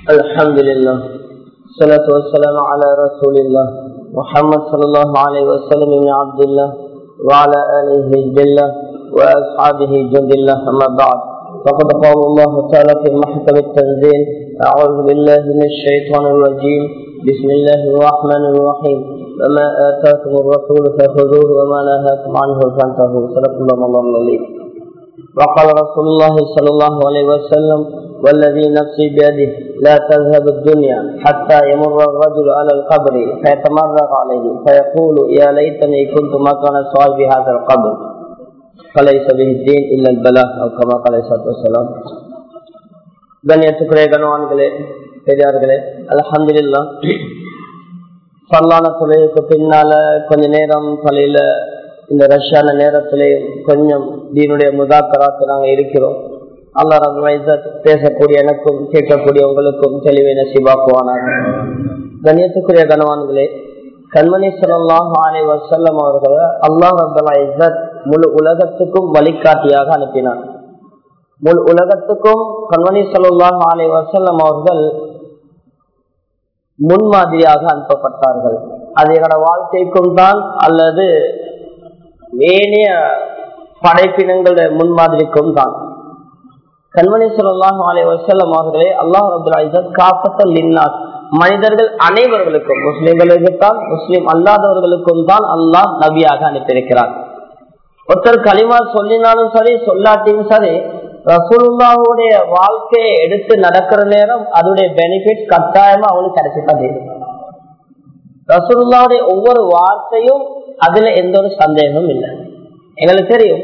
الحمد لله الصلاة والسلام على رسول الله محمد صلى الله عليه وسلم بن عبد الله وعلى آله حزب الله وأصحابه جند الله أما بعد فقد قال الله تعالى في محكم التنزيل أعوذ بالله من الشيطان الرجيم بسم الله الرحمن الرحيم وما آتاكم الرسول فخذوه وما نهاكم عنه فانتهوا صدق الله الله العظيم وقال رسول الله صلى الله عليه وسلم والذي نفسي بيده لا تذهب الدنيا حتى يمر الرجل على القبر فيتمرغ عليه فيقول يا ليتني كنت مكان صاحب هذا القبر فليس به الدين الا البلاء او كما قال عليه الصلاه والسلام கண்ணியத்துக்குரிய கணவான்களே பெரியார்களே அலமதுல்லா பல்லான தொழிலுக்கு பின்னால கொஞ்ச நேரம் தலையில இந்த ரஷ்யான நேரத்திலே கொஞ்சம் தீனுடைய முதாக்கராத்து நாங்கள் இருக்கிறோம் அல்லா ரபுல் பேசக்கூடிய எனக்கும் கேட்கக்கூடிய உங்களுக்கும் தெளிவை நசிபாக்குவானாக கண்ணியத்துக்குரிய கனவான்களே கண்மணி சொல்லலாம் ஆலை வசல்லம் அவர்களை அல்லாஹ் ரபுல்லா இசத் முழு உலகத்துக்கும் வழிகாட்டியாக அனுப்பினார் முழு உலகத்துக்கும் கண்மணி சொல்லாஹ் ஆலை வசல்லம் அவர்கள் முன்மாதிரியாக அனுப்பப்பட்டார்கள் அது எங்களோட வாழ்க்கைக்கும் தான் அல்லது ஏனைய படைப்பினங்களுடைய முன்மாதிரிக்கும் தான் கண்மணி சொல்லாஹ் அலை வசல்லம் அவர்களே அல்லாஹ் அப்துல் காப்பத்தல் இன்னாஸ் மனிதர்கள் அனைவர்களுக்கும் முஸ்லிம்களுக்கு தான் முஸ்லிம் அல்லாதவர்களுக்கும் தான் அல்லாஹ் நபியாக அனுப்பியிருக்கிறார் ஒருத்தர் களிமா சொல்லினாலும் சரி சொல்லாட்டியும் சரி ரசூலுல்லாவுடைய வாழ்க்கையை எடுத்து நடக்கிற நேரம் அதோடைய பெனிஃபிட் கட்டாயமா அவங்களுக்கு கிடைச்சிட்டது ரசூலுல்லாவுடைய ஒவ்வொரு வார்த்தையும் அதுல எந்த ஒரு சந்தேகமும் இல்லை எங்களுக்கு தெரியும்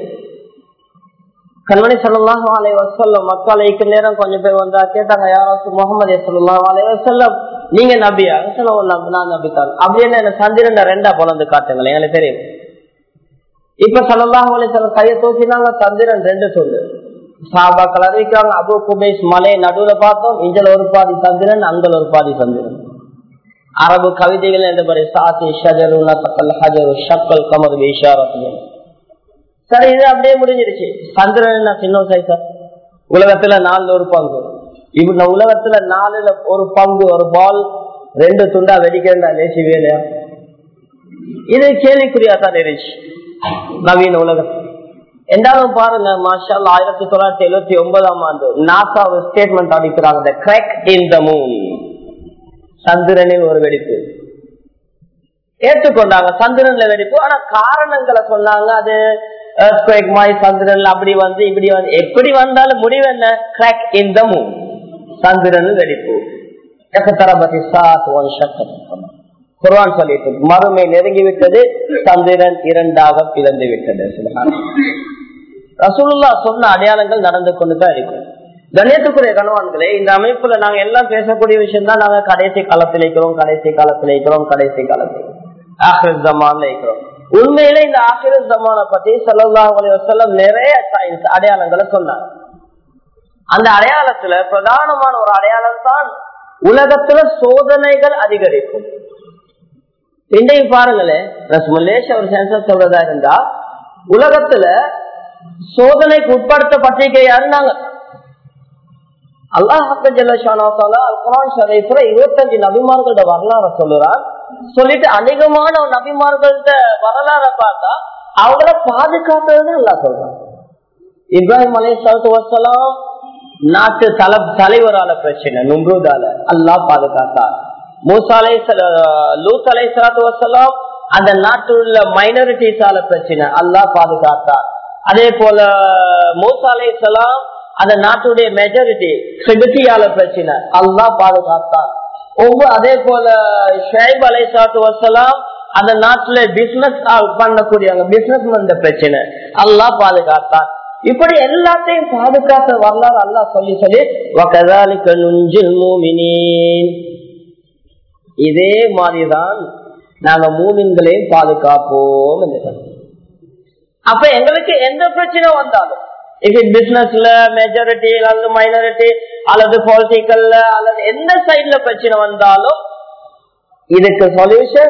கண்மணி சொல்லலாம் அலை வசல்லம் மக்களுக்கு நேரம் கொஞ்சம் பேர் வந்தா கேட்டாங்க யாராச்சும் முகமது சொல்லலாம் அலை வசல்லம் நீங்க நபியா நான் நபித்தான் அப்படின்னு என்ன சந்திரன் ரெண்டா பிறந்து காட்டுங்களேன் எங்களுக்கு தெரியும் இப்ப சல்லாஹ் அலி சொல்லம் கையை தூக்கினாங்க சந்திரன் ரெண்டு சொல்லு சாபாக்கள் அறிவிக்கிறாங்க அபு குபேஷ் மலை நடுவுல பார்த்தோம் இஞ்சல் ஒரு பாதி சந்திரன் அங்கல் ஒரு பாதி சந்திரன் அரபு கவிதைகள் என்ற மாதிரி சாத்தி ஷஜரு நத்தக்கல் ஹஜரு ஷக்கல் கமர் விஷாரத்து சரி இது அப்படியே முடிஞ்சிருச்சு சந்திரன் என்ன சின்ன சைஸா உலகத்துல நாலுல ஒரு பங்கு இப்ப உலகத்துல நாலுல ஒரு பங்கு ஒரு பால் ரெண்டு துண்டா வெடிக்கிறா லேசி வேலையா இது கேள்விக்குரியா தான் இருந்துச்சு நவீன உலகம் என்றாலும் பாருங்க மாஷால் ஆயிரத்தி தொள்ளாயிரத்தி எழுபத்தி ஒன்பதாம் ஆண்டு நாசா ஒரு ஸ்டேட்மெண்ட் அடிக்கிறாங்க கிராக் இன் த மூன் சந்திரனில் ஒரு வெடிப்பு ஏற்றுக்கொண்டாங்க சந்திரன்ல வெடிப்பு ஆனா காரணங்களை சொன்னாங்க அது மாய் சந்திரன்ல அப்படி வந்து இப்படி வந்து எப்படி வந்தாலும் முடிவு என்ன கிராக் இன் த மூன் சந்திரன் வெடிப்பு எக்கத்தரபதி சாத் ஒன் சக்கரம் குர்வான் சொல்லிட்டு மறுமை நெருங்கி விட்டது சந்திரன் இரண்டாக பிளந்து விட்டது ரசூலுல்லா சொன்ன அடையாளங்கள் நடந்து கொண்டுதான் இருக்கும் கணியத்துக்குரிய கணவான்களே இந்த அமைப்புல நாங்க எல்லாம் பேசக்கூடிய விஷயம் தான் நாங்க கடைசி காலத்தில் இருக்கிறோம் கடைசி காலத்தில் இருக்கிறோம் கடைசி காலத்தில் ஆஹிர் ஜமான் இருக்கிறோம் உண்மையில இந்த ஆஹிர் ஜமான பத்தி சல்லாஹ் வசல்லம் நிறைய சயின்ஸ் அடையாளங்களை சொன்னாங்க அந்த அடையாளத்துல பிரதானமான ஒரு அடையாளம் தான் உலகத்துல சோதனைகள் அதிகரிக்கும் இன்றைக்கு பாருங்களேன் மலேசிய ஒரு சென்சஸ் சொல்றதா இருந்தா உலகத்துல சோதனைக்கு உட்படுத்தப்பட்டிருக்க யாருனாங்க இருபத்தஞ்சு நபிமார்களோட வரலாறு சொல்லுறான் சொல்லிட்டு அதிகமான நபிமார்கள்ட வரலாற பார்த்தா அவங்கள பாதுகாத்ததுன்னு நல்லா சொல்றான் இப்ராஹிம் அலி சலத்து வசலாம் நாட்டு தல தலைவரால பிரச்சனை நும்ரூதால அல்லா பாதுகாத்தார் மூசாலை லூத் அலை சலாத்து வசலாம் அந்த நாட்டில் உள்ள மைனாரிட்டிஸால பிரச்சனை அல்லா பாதுகாத்தார் அதே போல மூசா அலை சலாம் அந்த நாட்டுடைய மெஜாரிட்டி செபத்தியால பிரச்சனை அல்லா பாதுகாத்தார் ஒவ்வொரு அதே போல ஷேப் அலை சலாத்து வசலாம் அந்த நாட்டுல பிசினஸ் பண்ணக்கூடியவங்க பிசினஸ் பண்ண பிரச்சனை அல்லா பாதுகாத்தார் இப்படி எல்லாத்தையும் பாதுகாத்த வரலாறு அல்லா சொல்லி சொல்லி இதே மாதிரிதான் நாங்க மூமின்களையும் பாதுகாப்போம் அப்ப எங்களுக்கு எந்த பிரச்சனை வந்தாலும் இது பிசினஸ்ல மெஜாரிட்டி அல்லது மைனாரிட்டி அல்லது பொலிட்டிக்கல்ல அல்லது எந்த சைட்ல பிரச்சனை வந்தாலும் இதுக்கு சொல்யூஷன்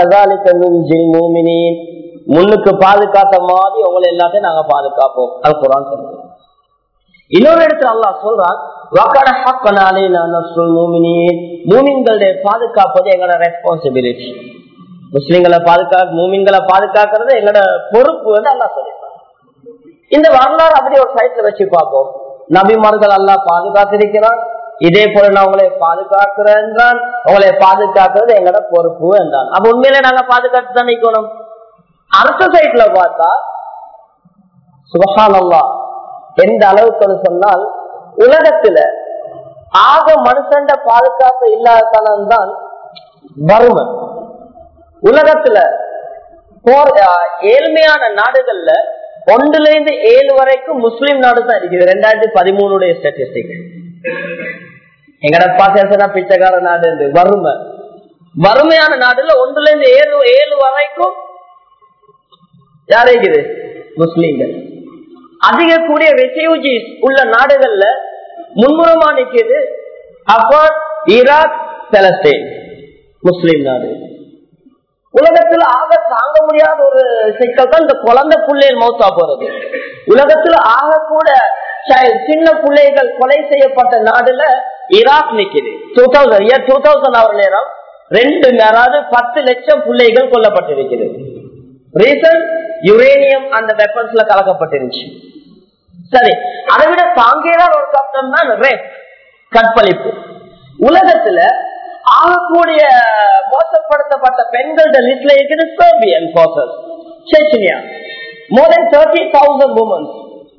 முன்னுக்கு பாதுகாத்த மாதிரி உங்களை எல்லாத்தையும் நாங்க பாதுகாப்போம் அது குரான் சொல்லுவோம் இன்னொரு இடத்துல அல்லா சொல்றான் மூமின்களுடைய பாதுகாப்பது எங்களோட ரெஸ்பான்சிபிலிட்டி முஸ்லிம்களை பாதுகா மூமின்களை பாதுகாக்கிறது எங்களோட பொறுப்பு வந்து அல்லா சொல்லியிருப்பாங்க இந்த வரலாறு அப்படி ஒரு சைட்ல வச்சு பார்ப்போம் நபிமார்கள் அல்லா பாதுகாத்திருக்கிறான் இதே போல நான் உங்களை பாதுகாக்கிறேன் என்றான் உங்களை பாதுகாக்கிறது எங்களோட பொறுப்பு என்றான் அப்ப உண்மையில நாங்க பாதுகாத்து தான் நிக்கணும் அடுத்த சைட்ல பார்த்தா சுபகானல்லா எந்த அளவுக்கு சொன்னால் உலகத்துல ஆக மனுஷண்ட பாதுகாப்பு இல்லாததனம் தான் வறுமை உலகத்துல போர் ஏழ்மையான நாடுகள்ல ஒன்றுல இருந்து ஏழு வரைக்கும் முஸ்லீம் நாடு தான் இருக்குது ரெண்டாயிரத்தி பதிமூணுடைய ஸ்டாட்டிஸ்டிக் எங்கட பாசனா பிச்சைக்கார நாடு வறுமை வறுமையான நாடுல ஒன்றுல இருந்து ஏழு ஏழு வரைக்கும் யார் இருக்குது முஸ்லீம்கள் அதிக கூடிய ரெஃப்யூஜிஸ் உள்ள நாடுகள்ல முன்முறமா நிற்கிறது அப்பான் ஈராக் பெலஸ்டைன் முஸ்லீம் நாடு உலகத்துல ஆக தாங்க முடியாத ஒரு சிக்கல் தான் இந்த குழந்தை பிள்ளைகள் மௌத்தா போறது உலகத்துல ஆக கூட சின்ன பிள்ளைகள் கொலை செய்யப்பட்ட நாடுல ஈராக் நிக்குது two thousand year two thousand அவர் நேரம் ரெண்டு அதாவது பத்து லட்சம் பிள்ளைகள் கொல்லப்பட்டிருக்கிறது ரீசன் யுரேனியம் அந்த வெப்பன்ஸ்ல கலக்கப்பட்டிருந்துச்சு சரி அதை விட தாங்கியதான் ஒரு கஷ்டம் தான் ரேப் கற்பழிப்பு உலகத்துல ஆகக்கூடிய மோசப்படுத்தப்பட்ட பெண்களோட லிஸ்ட்ல இருக்குது Serbian forces Chechnya more than thirty thousand women's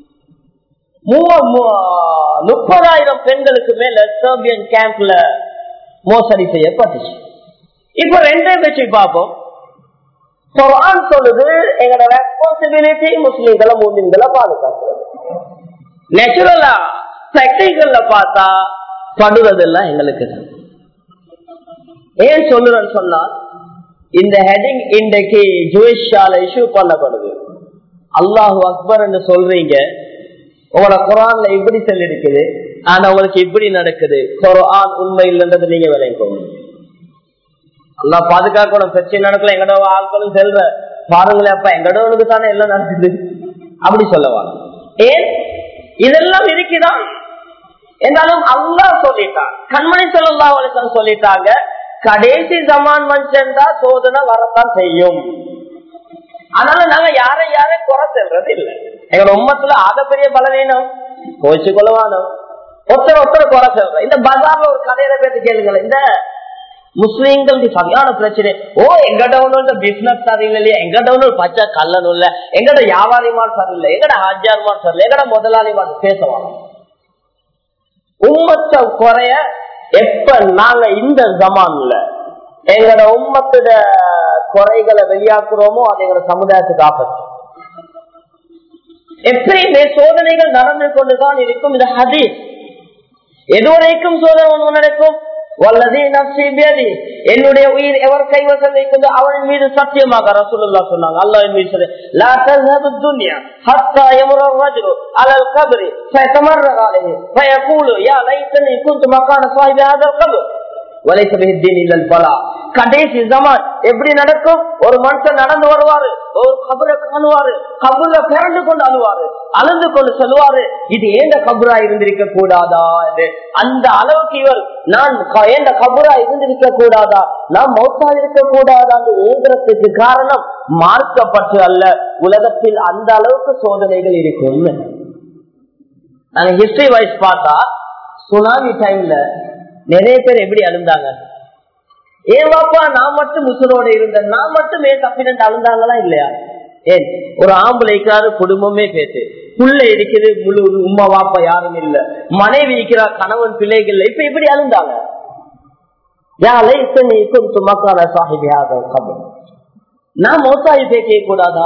முப்பதாயிரம் பெண்களுக்கு மேல சர்பியன் கேம்ப்ல மோசடி செய்யப்பட்டுச்சு இப்ப ரெண்டே வச்சு பார்ப்போம் குரான் சொல்லுது எங்களோட ரெஸ்பான்சிபிலிட்டி முஸ்லீம்களை மூமின்களை பாதுகாக்கிறது நேச்சுரலா பிராக்டிகல்ல பார்த்தா படுறதெல்லாம் எங்களுக்கு ஏன் சொல்லுறேன்னு சொன்னா இந்த ஹெடிங் இன்றைக்கு ஜூஷால இஷ்யூ பண்ணப்படுது அல்லாஹு அக்பர் என்று சொல்றீங்க உங்களோட குரான்ல இப்படி சொல்லி இருக்குது ஆனா உங்களுக்கு இப்படி நடக்குது குரான் உண்மை இல்லைன்றது நீங்க விளைவிக்கணும் அல்லா பாதுகாக்கணும் பிரச்சனை நடக்கல எங்கடோ ஆட்களும் செல்ற பாருங்களேன் அப்ப எங்கடோனுக்கு தானே எல்லாம் நடக்குது அப்படி சொல்லவாங்க ஏன் இதெல்லாம் இருக்குதான் என்றாலும் அல்லா சொல்லிட்டான் கண்மணி சொல்லா சொல்லிட்டாங்க கடைசி ஜமான் மனுஷன்டா சோதனை வரத்தான் செய்யும் அதனால நாங்க யாரை யாரையும் குறை செல்றது இல்லை எங்களோட உம்மத்துல ஆகப்பெரிய பலவீனம் கோச்சு கொள்ளவானோம் ஒருத்தர் ஒருத்தர் குறை செல்றோம் இந்த பஜார்ல ஒரு கடையில பேசி கேளுங்களேன் இந்த முஸ்லீம்களுக்கு சரியான பிரச்சனை ஓ எங்கட ஒண்ணு பிசினஸ் சரியில்லையா எங்கட ஒண்ணு பச்சை கல்லனும் இல்ல எங்கட வியாபாரிமார் சரியில்லை எங்கட ஹாஜியார்மார் சரியில்லை எங்கட முதலாளிமார் பேசுவாங்க உம்மத்த குறைய எப்ப நாங்க இந்த ஜமான்ல எங்களோட உம்மத்தோட குறைகளை வெளியாக்குறோமோ அது எங்களோட சமுதாயத்துக்கு ஆபத்து எப்பயுமே சோதனைகள் நடந்து கொண்டுதான் இருக்கும் இந்த ஹதீஸ் எதுவரைக்கும் சோதனை ஒன்று நடக்கும் வல்லதே நப்சி பேதி என்னுடைய உயிர் எவர் கைவசம் வைக்கிறது அவன் மீது சத்தியமாக ரசூலுல்லா சொன்னாங்க அல்லாஹ் மீது சொல்லி லா தذهب الدنيا حتى يمر الرجل على القبر فيتمرغ عليه فيقول يا ليتني كنت مكان صاحب هذا القبر وليس به الدين الا البلاء கடைசி ஜமான் எப்படி நடக்கும் ஒரு மனுஷன் நடந்து வருவாரு ஒரு கபரை காணுவாரு கபுல பிறந்து கொண்டு அழுவாரு அழுந்து கொண்டு சொல்லுவாரு இது ஏந்த கபுரா இருந்திருக்க கூடாதா அந்த அளவுக்கு இவர் நான் ஏந்த கபுரா இருந்திருக்க கூடாதா நான் மௌத்தா இருக்க கூடாதா ஏங்குறதுக்கு காரணம் மார்க்கப்பட்டு அல்ல உலகத்தில் அந்த அளவுக்கு சோதனைகள் இருக்கும் நாங்க ஹிஸ்டரி வைஸ் பார்த்தா சுனாமி டைம்ல நிறைய பேர் எப்படி அழுந்தாங்க ஏன் பாப்பா நான் மட்டும் முசலோட இருந்தேன் நான் மட்டும் ஏன் தப்பினு அழுந்தாங்களா இல்லையா ஏன் ஒரு ஆம்பளைக்காரு குடும்பமே பேசு புள்ள இருக்குது முழு உமா வாப்பா யாரும் இல்ல மனைவி இருக்கிறா கணவன் பிள்ளைகள் இப்ப இப்படி அழுந்தாங்க நான் மோசாயி பேக்க கூடாதா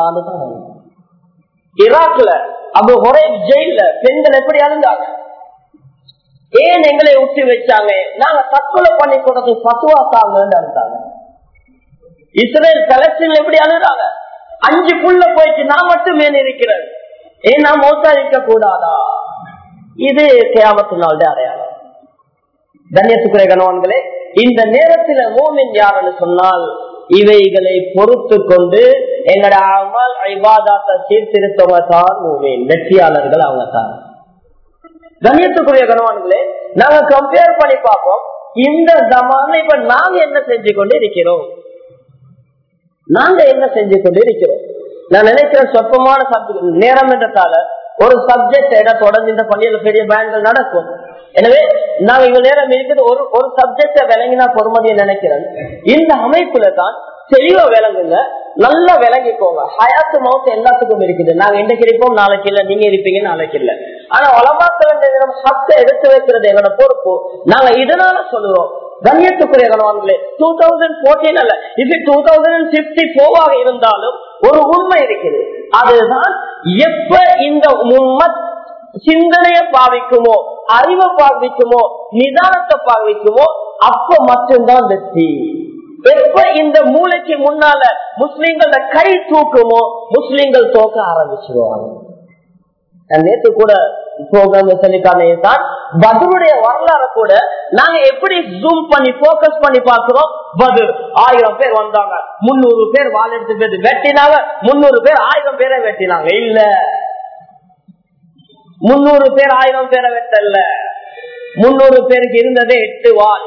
ஈராக்ல அப்ப ஒரே ஜெயில பெண்கள் எப்படி அழுந்தாங்க ஏன் எங்களை விட்டு வச்சாங்க நாங்க தற்கொலை பண்ணி கொடுத்து பசுவா தாங்கன்னு அழுத்தாங்க இஸ்ரேல் கலெக்ஷன் எப்படி அழுதாங்க அஞ்சு புள்ள போயிட்டு நான் மட்டும் மேல இருக்கிறேன் ஏன் நான் மோசா இருக்க கூடாதா இது கேமத்து நாள் அடையாளம் தன்யத்துக்குரிய கணவன்களே இந்த நேரத்துல மோமின் யாருன்னு சொன்னால் இவைகளை பொறுத்து கொண்டு எங்கட அமல் ஐபாதாத்தை சீர்திருத்தவங்க தான் மூமின் வெற்றியாளர்கள் அவங்க தான் கண்ணியத்துக்குரிய கணவான்களே நாங்க கம்பேர் பண்ணி பார்ப்போம் இந்த ஜமான்ல இப்ப நாங்க என்ன செஞ்சு கொண்டு இருக்கிறோம் நாங்க என்ன செஞ்சு கொண்டு இருக்கிறோம் நான் நினைக்கிறேன் சொற்பமான சப்ஜெக்ட் நேரம் என்றதால ஒரு சப்ஜெக்ட் என தொடர்ந்து இந்த பள்ளியில பெரிய பேண்ட்கள் நடக்கும் எனவே நாங்க இவ்வளவு நேரம் இருக்குது ஒரு ஒரு சப்ஜெக்ட விளங்கினா பொறுமதியை நினைக்கிறேன் இந்த அமைப்புல தான் தெளிவா விளங்குங்க நல்லா விளங்கிக்கோங்க ஹயாத்து மவுத்து எல்லாத்துக்கும் இருக்குது நாங்க இன்றைக்கு இருப்போம் நாளைக்கு இல்ல நீங்க இருப்பீங்க நாளைக்கு இல்ல ஆனா வளமாக்க வேண்டிய நம்ம சத்தை எடுத்து வைக்கிறது எங்களோட பொறுப்பு நாங்க இதனால சொல்லுறோம் கண்ணியத்துக்குரிய கணவான்களே டூ தௌசண்ட் போர்டீன் அல்ல இது டூ தௌசண்ட் பிப்டி போவாக இருந்தாலும் ஒரு உண்மை இருக்குது அதுதான் எப்ப இந்த உண்மத் சிந்தனையை பாவிக்குமோ அறிவை பாவிக்குமோ நிதானத்தை பாவிக்குமோ அப்ப மட்டும்தான் வெற்றி எப்ப இந்த மூளைக்கு முன்னால முஸ்லிம்கள கை தூக்குமோ முஸ்லிம்கள் தோக்க ஆரம்பிச்சிருவாங்க நேற்று கூட ப்ரோக்ராம் சொல்லிக்காமதான் பதருடைய வரலாறு கூட நாங்க எப்படி ஜூம் பண்ணி போக்கஸ் பண்ணி பாக்குறோம் பதுர் ஆயிரம் பேர் வந்தாங்க முன்னூறு பேர் வால் எடுத்து பேர் வெட்டினாங்க முன்னூறு பேர் ஆயிரம் பேரை வெட்டினாங்க இல்ல முன்னூறு பேர் ஆயிரம் பேரை வெட்டல முன்னூறு பேருக்கு இருந்ததே எட்டு வால்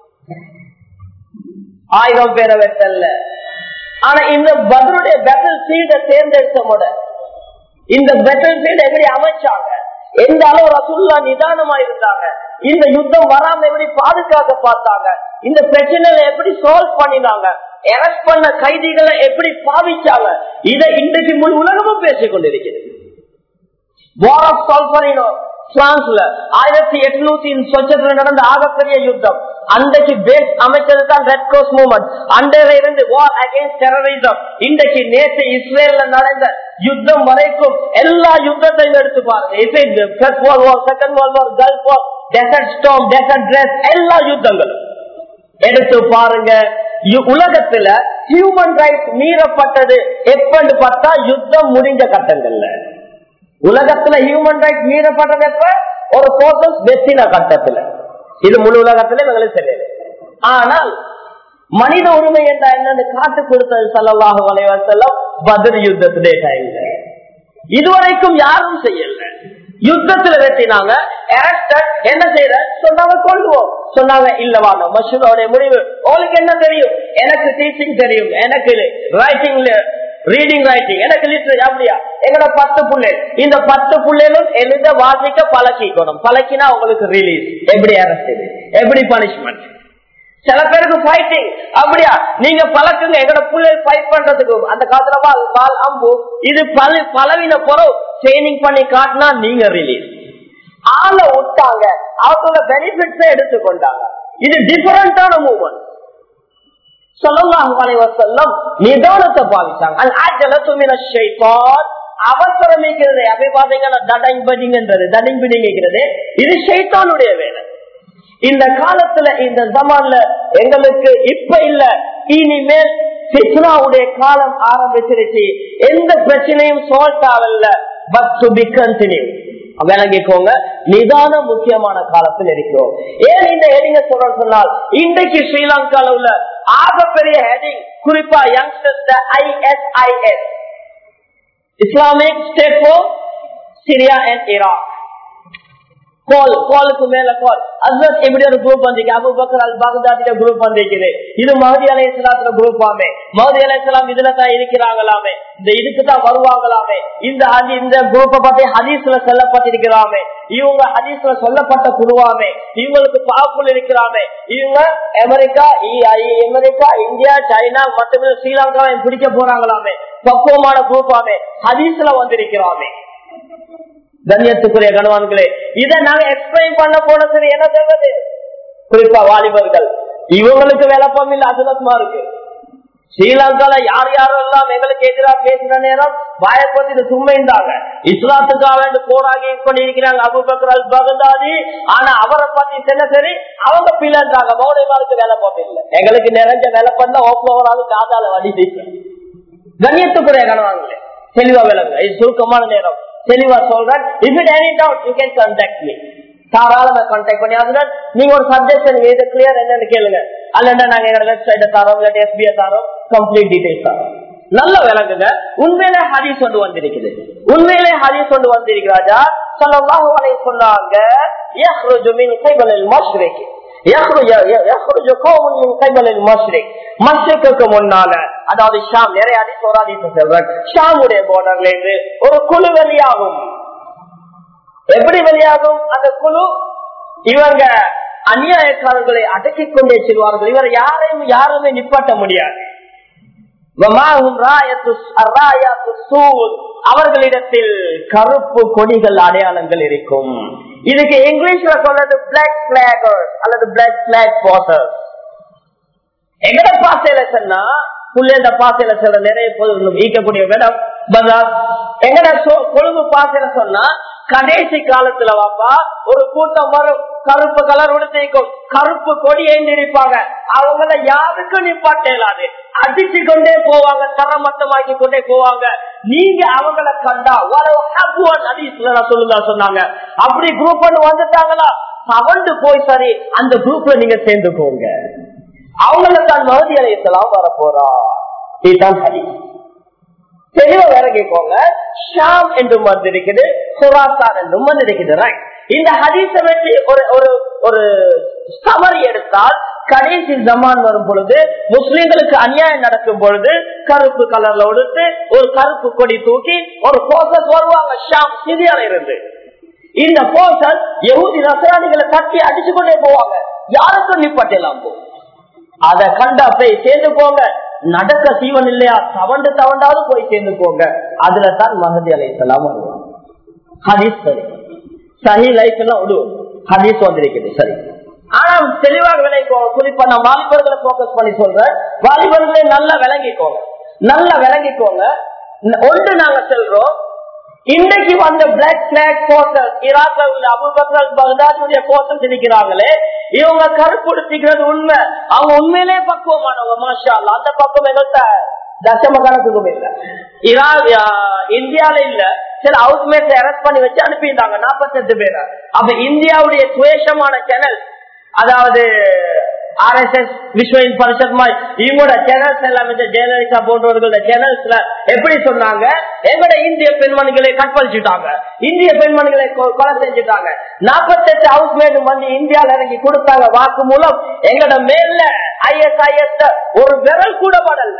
ஆயிரம் பேரை வெட்டல ஆனா இந்த பதருடைய பேட்டல் ஃபீல்ட தேர்ந்தெடுத்த முட இந்த பேட்டல் ஃபீல்ட் எப்படி அமைச்சாங்க எந்த அளவு ரசுல்லா நிதானமா இருந்தாங்க இந்த யுத்தம் வராம எப்படி பாதுகாக்க பார்த்தாங்க இந்த பிரச்சனைகளை எப்படி சால்வ் பண்ணினாங்க அரெஸ்ட் பண்ண கைதிகளை எப்படி பாவிச்சாங்க இதை இன்றைக்கு முழு உலகமும் பேசிக் கொண்டிருக்கிறது வார் ஆஃப் சால்வரினோ பிரான்ஸ்ல ஆயிரத்தி எட்நூத்தி சொச்சத்துல நடந்த ஆகப்பெரிய யுத்தம் அன்றைக்கு பேஸ் அமைச்சது தான் ரெட் கிராஸ் மூவ்மெண்ட் அன்றையில இருந்து வார் அகேன்ஸ்ட் டெரரிசம் இன்றைக்கு நேற்று இஸ்ரேல்ல நடந்த யுத்தம் வரைக்கும் எல்லா யுத்தத்தையும் எடுத்து பாருங்க first world war second world war Gulf war desert storm desert dress எல்லா யுத்தங்களும் எடுத்து பாருங்க உலகத்துல ஹியூமன் ரைட்ஸ் மீறப்பட்டது எப்பன்னு பார்த்தா யுத்தம் முடிஞ்ச கட்டங்கள்ல உலகத்துல ஹியூமன் ரைட்ஸ் மீறப்பட்டது எப்ப ஒரு போர்சஸ் வெற்றின கட்டத்துல இது முழு உலகத்துல எங்களுக்கு தெரியல ஆனால் மனித உரிமை என்ற என்னன்னு காட்டு கொடுத்தது சல்லாஹு அலைவசல்லம் பதில் யுத்தத்துடைய டைம்ல இதுவரைக்கும் யாரும் செய்யல யுத்தத்துல வெட்டினாங்க என்ன செய்யற சொன்னாங்க கொள்வோம் சொன்னாங்க இல்லவா மஷூரோடைய முடிவு உங்களுக்கு என்ன தெரியும் எனக்கு டீச்சிங் தெரியும் எனக்கு ரைட்டிங்ல ரீடிங் ரைட்டிங் எனக்கு லிட்டரேச்சர் அப்படியா எங்களோட பத்து புள்ளை இந்த பத்து புள்ளைகளும் எழுத வாசிக்க பழக்கிக்கணும் பழக்கினா உங்களுக்கு ரிலீஸ் எப்படி அரசு எப்படி பனிஷ்மெண்ட் சில பேருக்கு ஃபைட்டிங் அப்படியா நீங்க பழக்குங்க எங்களோட புள்ளை ஃபைட் பண்றதுக்கு அந்த காலத்துல பால் அம்பு இது பல பலவின பொறவு ட்ரைனிங் பண்ணி காட்டினா நீங்க ரிலீஸ் ஆள விட்டாங்க அவங்களோட பெனிஃபிட்ஸை எடுத்துக்கொண்டாங்க இது டிஃபரெண்டான மூவ்மெண்ட் நிதானத்தை பாவிச்சாங்க அவசரமிக்கிறது அப்படி பாத்தீங்கன்னா தடங் படிங்கிறது தடிங் பிடிங்கிறது இது ஷைத்தானுடைய வேலை இந்த காலத்துல இந்த ஜமான்ல எங்களுக்கு இப்ப இல்ல இனிமேல் பித்னாவுடைய காலம் ஆரம்பிச்சிருச்சு எந்த பிரச்சனையும் சால்வ் ஆகல பட் டு பி கண்டினியூ விளங்கிக்கோங்க நிதான முக்கியமான காலத்தில் இருக்கிறோம் ஏன் இந்த ஹெடிங்க சொல்ற சொன்னால் இன்றைக்கு ஸ்ரீலங்கால உள்ள ஆகப்பெரிய ஹெடிங் குறிப்பா youngsters ISIS Islamic State for Syria and Iraq கால் காலுக்கு மேல கால் அஸ்வத் இப்படி ஒரு குரூப் வந்திருக்கு அபு பக்கர் அல் பாக்தாதில குரூப் வந்திருக்குது இது மஹதி அலை இஸ்லாத்துல குரூப் ஆமே மஹதி அலை இஸ்லாம் இதுல தான் இருக்கிறாங்களாமே இந்த இதுக்கு தான் வருவாங்களாமே இந்த ஹதி இந்த குரூப்பை பத்தி ஹதீஸ்ல சொல்லப்பட்டிருக்கிறாமே இவங்க ஹதீஸ்ல சொல்லப்பட்ட குழுவாமே இவங்களுக்கு பாப்புல இருக்கிறாமே இவங்க அமெரிக்கா அமெரிக்கா இந்தியா சைனா மற்றும் ஸ்ரீலங்காவை பிடிக்க போறாங்களாமே பக்குவமான குரூப்பாமே ஹதீஸ்ல வந்திருக்கிறாமே கண்ணியத்துக்குரிய கணவான்களே இதை நாங்க எக்ஸ்பிளைன் பண்ண போன சரி என்ன சொல்றது குறிப்பா வாலிபர்கள் இவங்களுக்கு விளப்பம் இல்ல அதுலமா இருக்கு ஸ்ரீலங்கால யார் யாரும் எல்லாம் எங்களுக்கு எதிராக பேசுற நேரம் வாயப்பத்தி இது சும்மைந்தாங்க இஸ்லாத்துக்காக வேண்டு போராகி பண்ணிருக்கிறாங்க அபுபக்கர் அல் பகதாதி ஆனா அவரை பத்தி செல்ல சரி அவங்க பிள்ளைன்றாங்க மௌனமாருக்கு விளப்பம் இல்லை எங்களுக்கு நிறைஞ்ச விளப்பம் தான் ஓப்பவராக காதால வடி கண்ணியத்துக்குரிய கணவான்களே தெளிவா விளங்க இது சுருக்கமான நேரம் தெளிவா சொல்றேன் if it any doubt you can contact me தாராளமா கான்டாக்ட் பண்ணி அதுதான் நீங்க ஒரு சப்ஜெக்ட் நீங்க இது கிளியர் என்னன்னு கேளுங்க அல்லண்டா நாங்க எங்களோட வெப்சைட்டை தரோம் இல்லாட்டி எஸ்பிஐ தரோம் கம்ப்ளீட் டீடைல்ஸ் தரோம் நல்ல விளங்குங்க உண்மையிலே ஹதீஸ் கொண்டு வந்திருக்குது உண்மையிலே ஹதீஸ் கொண்டு வந்திருக்கிறாஜா சல்லாஹு அலைஹி சொன்னாங்க يخرج من قبل المشرق يخرج يخرج قوم من قبل المشرق மஷ்ரிக்கு முன்னால அதாவது ஷாம் நிறைய ஹதீஸ் ஒரு ஹதீஸ் சொல்றேன் ஷாமுடைய போர்டர்ல இருந்து ஒரு குழு வெளியாகும் எப்படி வெளியாகும் அந்த குழு இவங்க அநியாயக்காரர்களை அடக்கிக் கொண்டே செல்வார்கள் இவர் யாரையும் யாருமே நிப்பாட்ட முடியாது அவர்களிடத்தில் கருப்பு கொடிகள் அடையாளங்கள் இருக்கும் இதுக்கு இங்கிலீஷ்ல சொல்றது பிளாக் பிளாக் அல்லது பிளாக் பிளாக் போட்டர் எங்கட பாசையில சொன்னா புள்ளேந்த பாசையில சொல்ற நிறைய பொருள் ஈக்கக்கூடிய இடம் பஜார் எங்கட கொழும்பு பாசையில சொன்னா கடைசி காலத்துல வாப்பா ஒரு கூட்டம் வரும் கருப்பு கலர் உடுத்திக்கும் கருப்பு கொடி ஏந்திருப்பாங்க அவங்கள யாருக்கும் நிப்பாட்ட இயலாது அடிச்சு கொண்டே போவாங்க தரமட்டமாக்கி கொண்டே போவாங்க நீங்க அவங்கள கண்டா சொல்லுங்க சொன்னாங்க அப்படி குரூப் ஒன்று வந்துட்டாங்களா சவண்டு போய் சரி அந்த குரூப்ல நீங்க சேர்ந்துக்கோங்க அவங்கள தான் மகதி அலையத்தலாம் வர போறா இதுதான் சரி தெளிவா வேற கேட்கோங்க ஷாம் என்றும் வந்திருக்குது சுராசான் என்றும் வந்திருக்குது ரைட் இந்த ஹதீஸ வச்சு ஒரு ஒரு ஒரு சமரி எடுத்தால் கடைசி ஜமான் வரும் பொழுது முஸ்லிம்களுக்கு அநியாயம் நடக்கும் பொழுது கருப்பு கலர்ல உடுத்து ஒரு கருப்பு கொடி தூக்கி ஒரு போசஸ் வருவாங்க ஷாம் சிரியால இருந்து இந்த போசஸ் எகுதி நசராணிகளை தட்டி அடிச்சு கொண்டே போவாங்க யாருக்கும் நிப்பாட்டலாம் போ அதை கண்டா போய் சேர்ந்து போங்க நடக்க சீவன் இல்லையா தவண்டு தவண்டாவது போய் சேர்ந்து போங்க அதுல தான் மகதி அலைசலாம் வருவாங்க ஹதீஸ் சரி சஹி லைஃப் எல்லாம் விடுவோம் ஹதீஸ் வந்திருக்குது சரி ஆனா தெளிவாக விளைவிக்கோங்க குறிப்பா நான் வாலிபர்களை போக்கஸ் பண்ணி சொல்றேன் வாலிபர்களை நல்லா விளங்கிக்கோங்க நல்லா விளங்கிக்கோங்க ஒன்று நாங்க செல்றோம் இன்னைக்கு வந்த பிளாக் பிளாக் போர்ட்டல் ஈராக்ல உள்ள அபுபக்கர் பகதாதுடைய போர்ட்டல் இருக்கிறாங்களே இவங்க கருப்படுத்திக்கிறது உண்மை அவங்க உண்மையிலே பக்குவமானவங்க மாஷா அந்த பக்கம் எங்கள்கிட்ட தசம கணக்குக்கும் இல்ல ஈராக் இந்தியால இல்ல சில ஹவுஸ்மேட்ஸ் அரெஸ்ட் பண்ணி வச்சு அனுப்பியிருந்தாங்க நாற்பத்தெட்டு பேரை அப்ப இந்தியாவுடைய துவேஷமான சேனல் அதாவது R S S Vishwa Parishad இவங்களோட சேனல்ஸ் எல்லாமே ஜெயலலிதா போன்றவர்களோட சேனல்ஸ்ல எப்படி சொன்னாங்க எங்களோட இந்திய பெண்மணிகளை கற்பழிச்சுட்டாங்க இந்திய பெண்மணிகளை கொலை செஞ்சுட்டாங்க நாற்பத்தெட்டு ஹவுஸ் மேட் வந்து இந்தியால இறங்கி கொடுத்தாங்க வாக்கு மூலம் எங்களோட மேல ஐஎஸ்ஐஎஸ் ஒரு விரல் கூட படல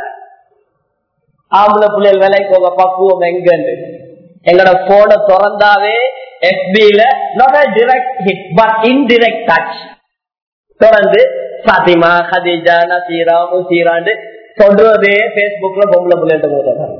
ஆம்பளை பிள்ளைகள் வேலைக்கு போக பக்குவம் எங்கன்னு எங்களோட போன திறந்தாவே எஃபில not direct hit but indirect touch தொடர்ந்து பாத்திமா ஹதீஜா நசீரா முசீரான்னு சொல்றதே பேஸ்புக்ல பொம்பளை பிள்ளைகிட்ட போறாங்க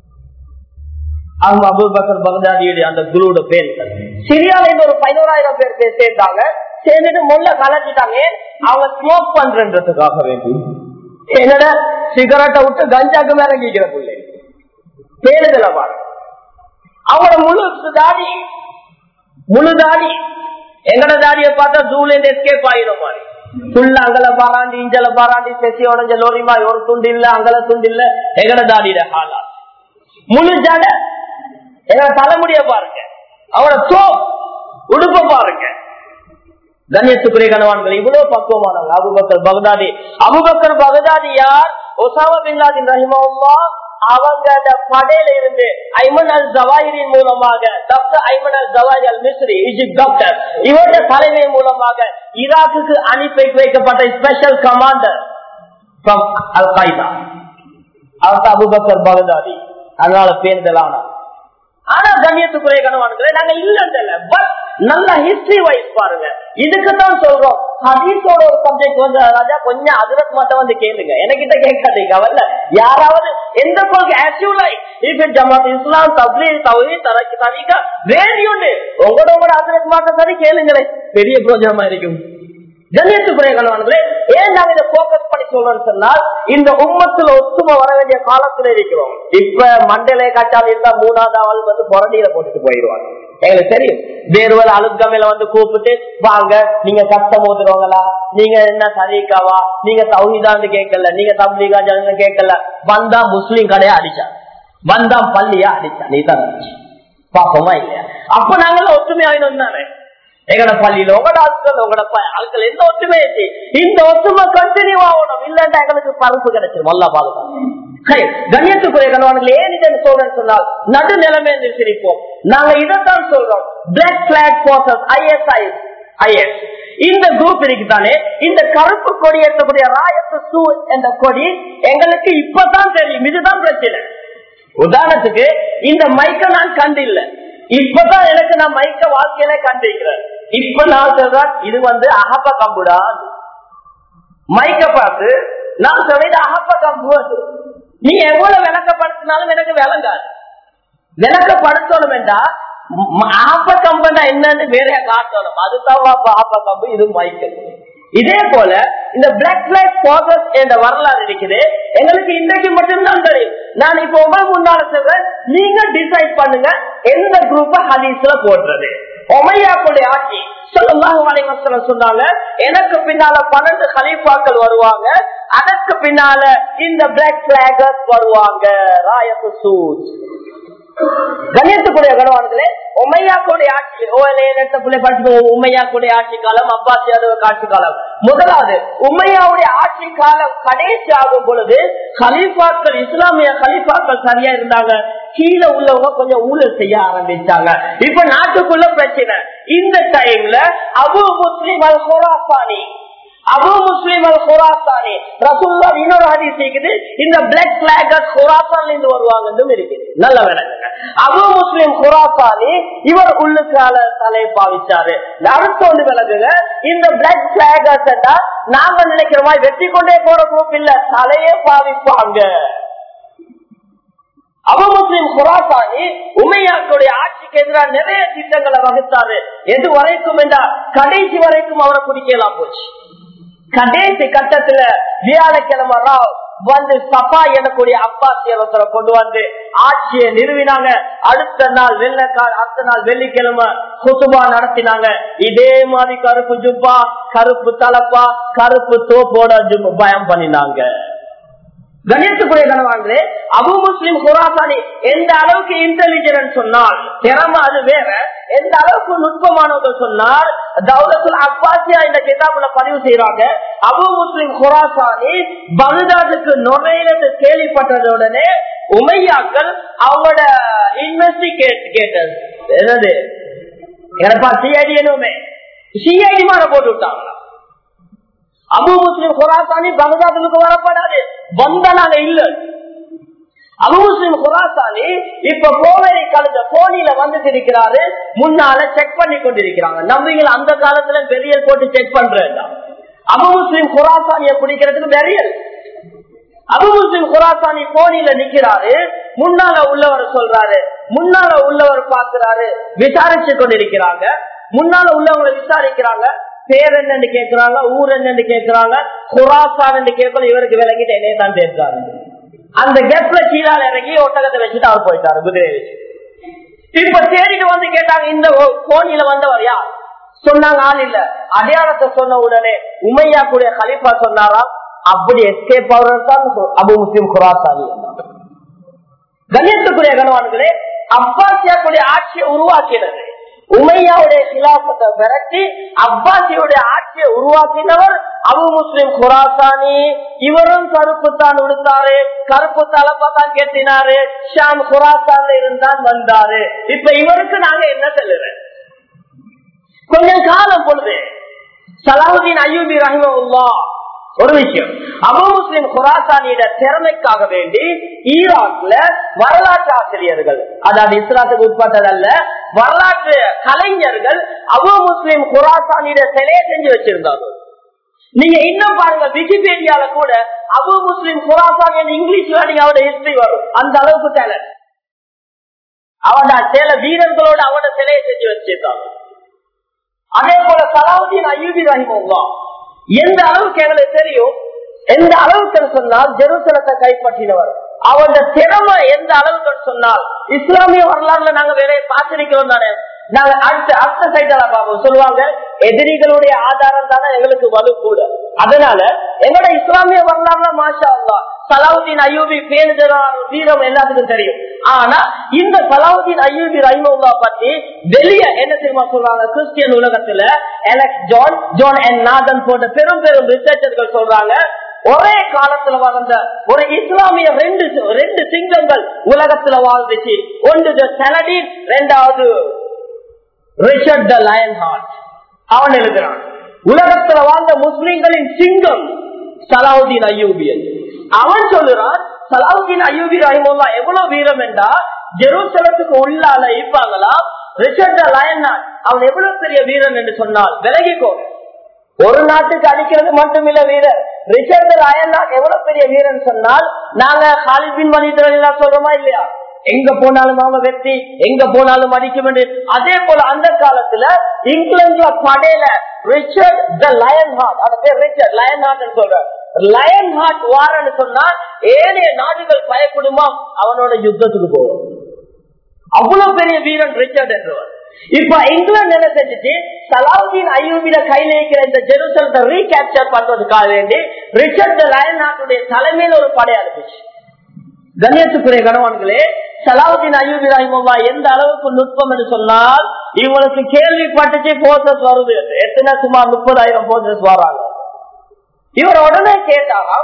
அவங்க அபுபக்கர் பகதாதியுடைய அந்த குருவோட பேர் சிரியால இருந்து ஒரு பதினோராயிரம் பேர் சேர்த்தாங்க சேர்ந்துட்டு முள்ள கலச்சிட்டாங்க அவங்க ஸ்மோக் பண்றதுக்காக வேண்டி என்னோட சிகரெட்டை விட்டு கஞ்சாக்கு மேல கேட்கிற பிள்ளை பேருதல பாரு அவங்களோட முழு தாடி முழு தாடி எங்கட தாடிய பார்த்தா ஜூல இருந்து எஸ்கேப் ஆயிடும் மாதிரி ஃபுல்லா அங்கல பாராண்டி இஞ்சல பாராண்டி செசி உடஞ்ச லோரிமா ஒரு துண்டு இல்ல அங்கல துண்டு இல்ல எங்கட தாடியில ஹாலா முழு ஜட எங்கட தலைமுடிய பாருங்க அவட சோ உடுப்ப பாருங்க கண்ணியத்துக்குரிய கணவான்கள் இவ்வளவு பக்குவமானவங்க அபுபக்கர் பகதாதி அபுபக்கர் பகதாதி யார் ஒசாமா பின்லாதின் ரஹிமா அவங்களோட படையில இருந்து ஐமன் அல் ஜவாஹிரின் மூலமாக doctor Ayman al Zawahiri al Misri Egypt doctor இவருடைய தலைமை மூலமாக ஈராக்குக்கு அனுப்பி வைக்கப்பட்ட ஸ்பெஷல் கமாண்டர் அல் காய்தா அவர் அபுபக்கர் பகதாதி அதனால பேருதலான ஆனா கண்ணியத்துக்குரிய கணவான்களே நாங்க இல்ல பட் நல்ல ஹிஸ்டரி வைஸ் பாருங்க இதுக்கு தான் சொல்றோம் ஹதீஸோட ஒரு சப்ஜெக்ட் வந்து ராஜா கொஞ்சம் அதிரத் மட்டும் வந்து கேளுங்க எனக்கிட்ட கேட்காதீங்க அவல்ல யாராவது எந்த கொள்கை ஆக்சுவலாய் இப்ப ஜமாத் இஸ்லாம் தப்லி தவறி தரக்கு தவிக்க வேறு ஒன்று உங்களோட உங்களோட அதிரத் மாட்டம் சரி கேளுங்களேன் பெரிய பிரோஜனமா இருக்கும் கண்ணியத்துக்குரிய கணவன்களே ஏன் நாங்க இதை போக்கஸ் பண்ணி சொல்றோம்னு சொன்னால் இந்த உம்மத்துல ஒத்துமை வர வேண்டிய காலத்துல இருக்கிறோம் இப்ப மண்டலே காட்டால் இருந்தா மூணாவது ஆள் வந்து புரண்டியில போட்டுட்டு போயிடுவாங்க எங்களுக்கு தெரியும் வேறு ஒரு அழுக்கமையில வந்து கூப்பிட்டு வாங்க நீங்க கஷ்டம் ஓதுறவங்களா நீங்க என்ன சரீக்காவா நீங்க தௌஹிதான்னு கேட்கல நீங்க தப்லீகா ஜனங்க கேட்கல வந்தா முஸ்லீம் கடையா அடிச்சா வந்தா பள்ளியா அடிச்சா நீ தான் பாப்போமா இல்லையா அப்ப நாங்கெல்லாம் ஒத்துமையாயினோம் தானே எங்கட பள்ளியில உங்களோட ஆட்கள் உங்களோட ஆட்கள் எந்த ஒற்றுமையாச்சு இந்த ஒற்றுமை கண்டினியூ ஆகணும் இல்லன்னா எங்களுக்கு பருப்பு கிடைச்சிடும் நல்லா பாதுகாப்பு கண்ணியத்துக்குரிய கணவான்கள் ஏன் இதை சொல்றேன்னு சொன்னால் நடு நிலைமை என்று சிரிப்போம் நாங்க இதைத்தான் சொல்றோம் black black forces ISI IS இந்த குரூப் இருக்குதானே இந்த கருப்பு கொடி ஏற்றக்கூடிய ராயத்து சூ என்ற கொடி எங்களுக்கு இப்பதான் தெரியும் இதுதான் பிரச்சனை உதாரணத்துக்கு இந்த மைக்க நான் கண்டில்ல இப்பதான் எனக்கு நான் மைக்க வாழ்க்கையில கண்டிருக்கிறேன் இப்ப நான் சொல்றேன் இது வந்து அகப்ப கம்புடா மைக்க பார்த்து நான் சொல்றது அகப்ப கம்பு நீ எவ்வளவு விளக்கப்படுத்தினாலும் எனக்கு விளங்காது விளக்கப்படுத்தணும் என்றா ஆப்ப கம்பனா என்னன்னு வேற காட்டணும் அதுதான் ஆப்ப கம்பு இது மைக்கல் இதே போல இந்த பிளாக் பிளாக் போகஸ் என்ற வரலாறு இருக்குது எங்களுக்கு இன்றைக்கு மட்டும்தான் தெரியும் நான் இப்ப உங்க முன்னால சொல்றேன் நீங்க டிசைட் பண்ணுங்க எந்த குரூப்ப ஹதீஸ்ல போடுறது ஒமையாக்குடைய ஆட்சி சொல்லலாம் சொன்னாங்க எனக்கு பின்னால பன்னெண்டு கலீஃபாக்கள் வருவாங்க அதற்கு பின்னால இந்த பிளாக் பிளாகர்ஸ் வருவாங்க ராயத்து சூட் கண்ணியத்துக்குரிய கணவான்களே உமையாக்குடைய ஆட்சி படிச்சு உமையாக்குடைய ஆட்சி காலம் அப்பாசி ஆட்சி காலம் முதலாவது உமையாவுடைய ஆட்சி காலம் கடைசி ஆகும் பொழுது கலீஃபாக்கள் இஸ்லாமிய கலீஃபாக்கள் சரியா இருந்தாங்க கீழே உள்ளவங்க கொஞ்சம் ஊழல் செய்ய ஆரம்பிச்சாங்க இப்ப நாட்டுக்குள்ள பிரச்சனை இந்த டைம்ல அபு முஸ்லிம் அல் ஹோராசானி அபு முஸ்லிம் அல் ஹுராசானி ரசூல்லா இன்னொரு ஹதீஸ் இருக்குது இந்த பிளாக் பிளாகர்ஸ் ஹுராசான்ல இருந்து வருவாங்கன்னு இருக்குது நல்ல விளங்குங்க அபு முஸ்லிம் ஹுராசானி இவர் உள்ளுக்கால தலை பாவிச்சாரு அடுத்த ஒன்று விளங்குங்க இந்த பிளாக் பிளாகர்ஸ் நாம நினைக்கிற மாதிரி வெற்றி கொண்டே போற குரூப் இல்ல தலையே பாவிப்பாங்க அபு முஸ்லிம் குராசானி உமையாக்களுடைய ஆட்சிக்கு எதிராக நிறைய திட்டங்களை வகுத்தாரு எது வரைக்கும் என்றால் கடைசி வரைக்கும் அவரை குடிக்கலாம் போச்சு கடைசி கட்டத்துல வியாழக்கிழமை ராவ் வந்து சபா எனக்கூடிய அப்பாசியரத்தை கொண்டு வந்து ஆட்சியை நிறுவினாங்க அடுத்த நாள் வெள்ளக்கால் அடுத்த நாள் வெள்ளிக்கிழமை குசுபா நடத்தினாங்க இதே மாதிரி கருப்பு ஜுப்பா கருப்பு தலப்பா கருப்பு தோப்போட பயம் பண்ணினாங்க கணியத்துக்குரிய கணவான்களே அபு முஸ்லிம் குராசானி எந்த அளவுக்கு இன்டெலிஜென்ட் சொன்னால் திறமை அது வேற எந்த அளவுக்கு நுட்பமானவர்கள் சொன்னால் தௌலத்துல் அப்பாசியா இந்த கிதாபுல பதிவு செய்யறாங்க அபு முஸ்லிம் குராசானி பகுதாதுக்கு நுழையிறது கேள்விப்பட்டதுடனே உமையாக்கள் அவங்களோட இன்வெஸ்டிகேட் கேட்டது என்னது எனப்பா சிஐடி என்னுமே சிஐடி மேல போட்டு விட்டாங்களா அபு முஸ்லிம் குராசானி பகதாதுக்கு வரப்படாது வந்த நாங்க இல்ல அபு முஸ்லிம் குராசானி இப்ப கோவேரி கலந்த போனில வந்துட்டு இருக்கிறாரு முன்னால செக் பண்ணி கொண்டிருக்கிறாங்க நம்பிகள் அந்த காலத்துல பெரியல் போட்டு செக் பண்றேன் அபு முஸ்லிம் குராசானிய குடிக்கிறதுக்கு பெரியல் அபு முஸ்லிம் குராசானி போனில நிக்கிறாரு முன்னால உள்ளவர் சொல்றாரு முன்னால உள்ளவர் பாக்குறாரு விசாரிச்சு கொண்டிருக்கிறாங்க முன்னால உள்ளவங்களை விசாரிக்கிறாங்க பேர் என்னன்னு கேட்கிறாங்க ஊர் என்னன்னு கேட்கிறாங்க குராசான் என்று கேட்கணும் இவருக்கு விளங்கிட்டு என்னைய தான் பேசுறாரு அந்த கெப்ல கீழால இறங்கி ஒட்டகத்தை வச்சுட்டு அவர் போயிட்டாரு குதிரையை வச்சு இப்ப தேடிட்டு வந்து கேட்டாங்க இந்த கோணியில வந்தவர் யார் சொன்னாங்க ஆள் இல்ல அடையாளத்தை சொன்ன உடனே உமையா கூடிய கலிப்பா சொன்னாரா அப்படி எஸ்கேப் ஆகுறது தான் அபு முஸ்லிம் குராசானி கண்ணியத்துக்குரிய கணவான்களே அப்பாசியா கூடிய ஆட்சியை உருவாக்கினது உமையாவுடைய சிலாசத்தை விரட்டி அப்பாசியுடைய ஆட்சியை உருவாக்கினவர் அபு முஸ்லிம் குராசானி இவரும் கருப்பு தான் உடுத்தாரு கருப்பு தலப்பா தான் கெட்டினாரு ஷாம் குராசான்ல இருந்தான் வந்தாரு இப்ப இவருக்கு நாங்க என்ன சொல்லுறேன் கொஞ்சம் காலம் பொழுது சலாவுதீன் அய்யூபி ரஹிமல்லா ஒரு விஷயம் அபு முஸ்லிம் குராசானியோட திறமைக்காக வேண்டி ஈராக்ல வரலாற்று ஆசிரியர்கள் அதாவது இஸ்லாத்துக்கு உட்பட்டதல்ல வரலாற்று கலைஞர்கள் அபு முஸ்லிம் குராசானியோட சிலையை செஞ்சு வச்சிருந்தாங்க நீங்க இன்னும் பாருங்க விக்கிபீடியால கூட அபு முஸ்லிம் குராசான் இங்கிலீஷ்ல நீங்க அவரோட ஹிஸ்டரி வரும் அந்த அளவுக்கு டேலண்ட் அவட சில வீரர்களோட அவட சிலையை செஞ்சு வச்சிருந்தாங்க அதே போல சலாவுதீன் அய்யூபி ரஹிமுல்லா எந்த அளவுக்கு எங்களுக்கு தெரியும் எந்த அளவுக்கு சொன்னால் ஜெருசலத்தை கைப்பற்றினவர் அவருடைய திறமை எந்த அளவுக்கு சொன்னால் இஸ்லாமிய வரலாறுல நாங்க வேற பார்த்திருக்கிறோம் தானே நாங்க அடுத்த அடுத்த சைட்ல பார்ப்போம் சொல்லுவாங்க எதிரிகளுடைய ஆதாரம் தானே எங்களுக்கு வலு கூட அதனால எங்களோட இஸ்லாமிய வரலாறுல மாஷா அல்லா சலாவுதீன் அய்யூபி பேணுதலான வீரம் எல்லாத்துக்கும் தெரியும் ஆனா இந்த சலாவுதீன் அய்யூபி ரஹிமுல்லா பத்தி வெளிய என்ன தெரியுமா சொல்றாங்க கிறிஸ்டியன் உலகத்துல Alex John John and Nathan போன்ற பெரும் பெரும் ரிசர்ச்சர்கள் சொல்றாங்க ஒரே காலத்துல வாழ்ந்த ஒரு இஸ்லாமிய ரெண்டு ரெண்டு சிங்கங்கள் உலகத்துல வாழ்ந்துச்சு ஒன்று செனடின் ரெண்டாவது ரிச்சர்ட் த லயன் ஹார்ட் அவன் எழுதுறான் உலகத்துல வாழ்ந்த முஸ்லிம்களின் சிங்கம் சலாவுதீன் அய்யூபியன் அவன் சொல்லுறான் சலாவுதீன் அய்யூபி ரஹிமுல்லா எவ்வளவு வீரம் என்றா ஜெருசலத்துக்கு உள்ளால இருப்பாங்களா ரிச்சர்ட் த லயன் ஹார்ட் அவன் எவ்வளவு பெரிய வீரன் என்று சொன்னால் விலகிக்கோ ஒரு நாட்டுக்கு அடிக்கிறது மட்டுமில்ல வீரர் ரிச்சர்ட் லயன்ஹார்ட் எவ்வளவு பெரிய வீரன் சொன்னால் நாங்க ஹாலிபின் மனிதர்கள் சொல்றோமா இல்லையா எங்க போனாலும் அவங்க வெற்றி எங்க போனாலும் அடிக்க வேண்டிய அதே போல அந்த காலத்துல இங்கிலாந்துல படையில ரிச்சர்ட் த லயன் ஹார்ட் அந்த பேர் ரிச்சர்ட் லயன் ஹார்ட் சொல்ற லயன் ஹார்ட் வாரன்னு சொன்னா ஏனைய நாடுகள் பயப்படுமா அவனோட யுத்தத்துக்கு போவோம் அவ்வளவு பெரிய வீரன் ரிச்சர்ட் என்றவர் இப்ப இங்கிலாந்து என்ன செஞ்சுச்சு சலாவுதீன் ஐயூபில கையில இருக்கிற இந்த ஜெருசலத்தை ரீகேப்சர் பண்றதுக்காக வேண்டி ரிச்சர்ட் லயன் நாட்டுடைய தலைமையில ஒரு படை அனுப்பிச்சு கண்ணியத்துக்குரிய கணவான்களே சலாவுதீன் அய்யூபி ரஹிமல்லா எந்த அளவுக்கு நுட்பம் என்று சொன்னால் இவங்களுக்கு கேள்விப்பட்டுச்சு போர்சஸ் வருது எத்தனை சுமார் முப்பதாயிரம் போர்சஸ் வராங்க இவர் உடனே கேட்டாராம்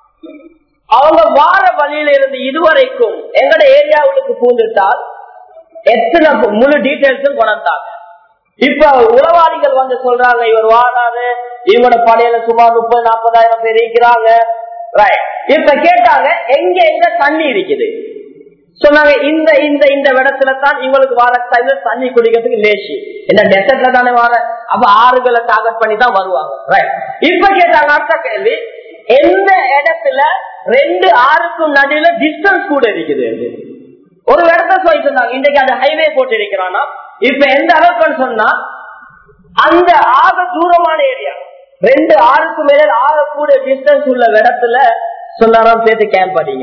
அவங்க வார வழியில இருந்து இதுவரைக்கும் எங்கட ஏரியாவுக்கு பூந்துட்டால் எத்தனை முழு டீட்டெயில்ஸும் கொண்டாங்க இப்ப உளவாளிகள் வந்து சொல்றாங்க இவர் வாடாது இவங்களோட படையில சுமார் முப்பது நாற்பதாயிரம் பேர் இருக்கிறாங்க இப்ப கேட்டாங்க எங்க எங்க தண்ணி இருக்குது சொன்னாங்க இந்த இந்த இந்த இடத்துல தான் இவங்களுக்கு வர டைம்ல தண்ணி குடிக்கிறதுக்கு லேசி இந்த டெசர்ட்ல தானே வர அப்ப ஆறுகளை டார்கெட் பண்ணி தான் வருவாங்க இப்ப கேட்டாங்க அடுத்த கேள்வி எந்த இடத்துல ரெண்டு ஆறுக்கும் நடுவில் டிஸ்டன்ஸ் கூட இருக்குது ஒரு இடத்த சொல்லி சொன்னாங்க இன்றைக்கு அந்த ஹைவே போட்டு இருக்கிறானா இப்ப எந்த அளவுக்கு சொன்னா அந்த ஆக தூரமான ஏரியா ரெண்டு ஆறுக்கு மேல ஆக கூட டிஸ்டன்ஸ் உள்ள இடத்துல சொன்னாராம் சேர்த்து கேம்ப் அடிங்க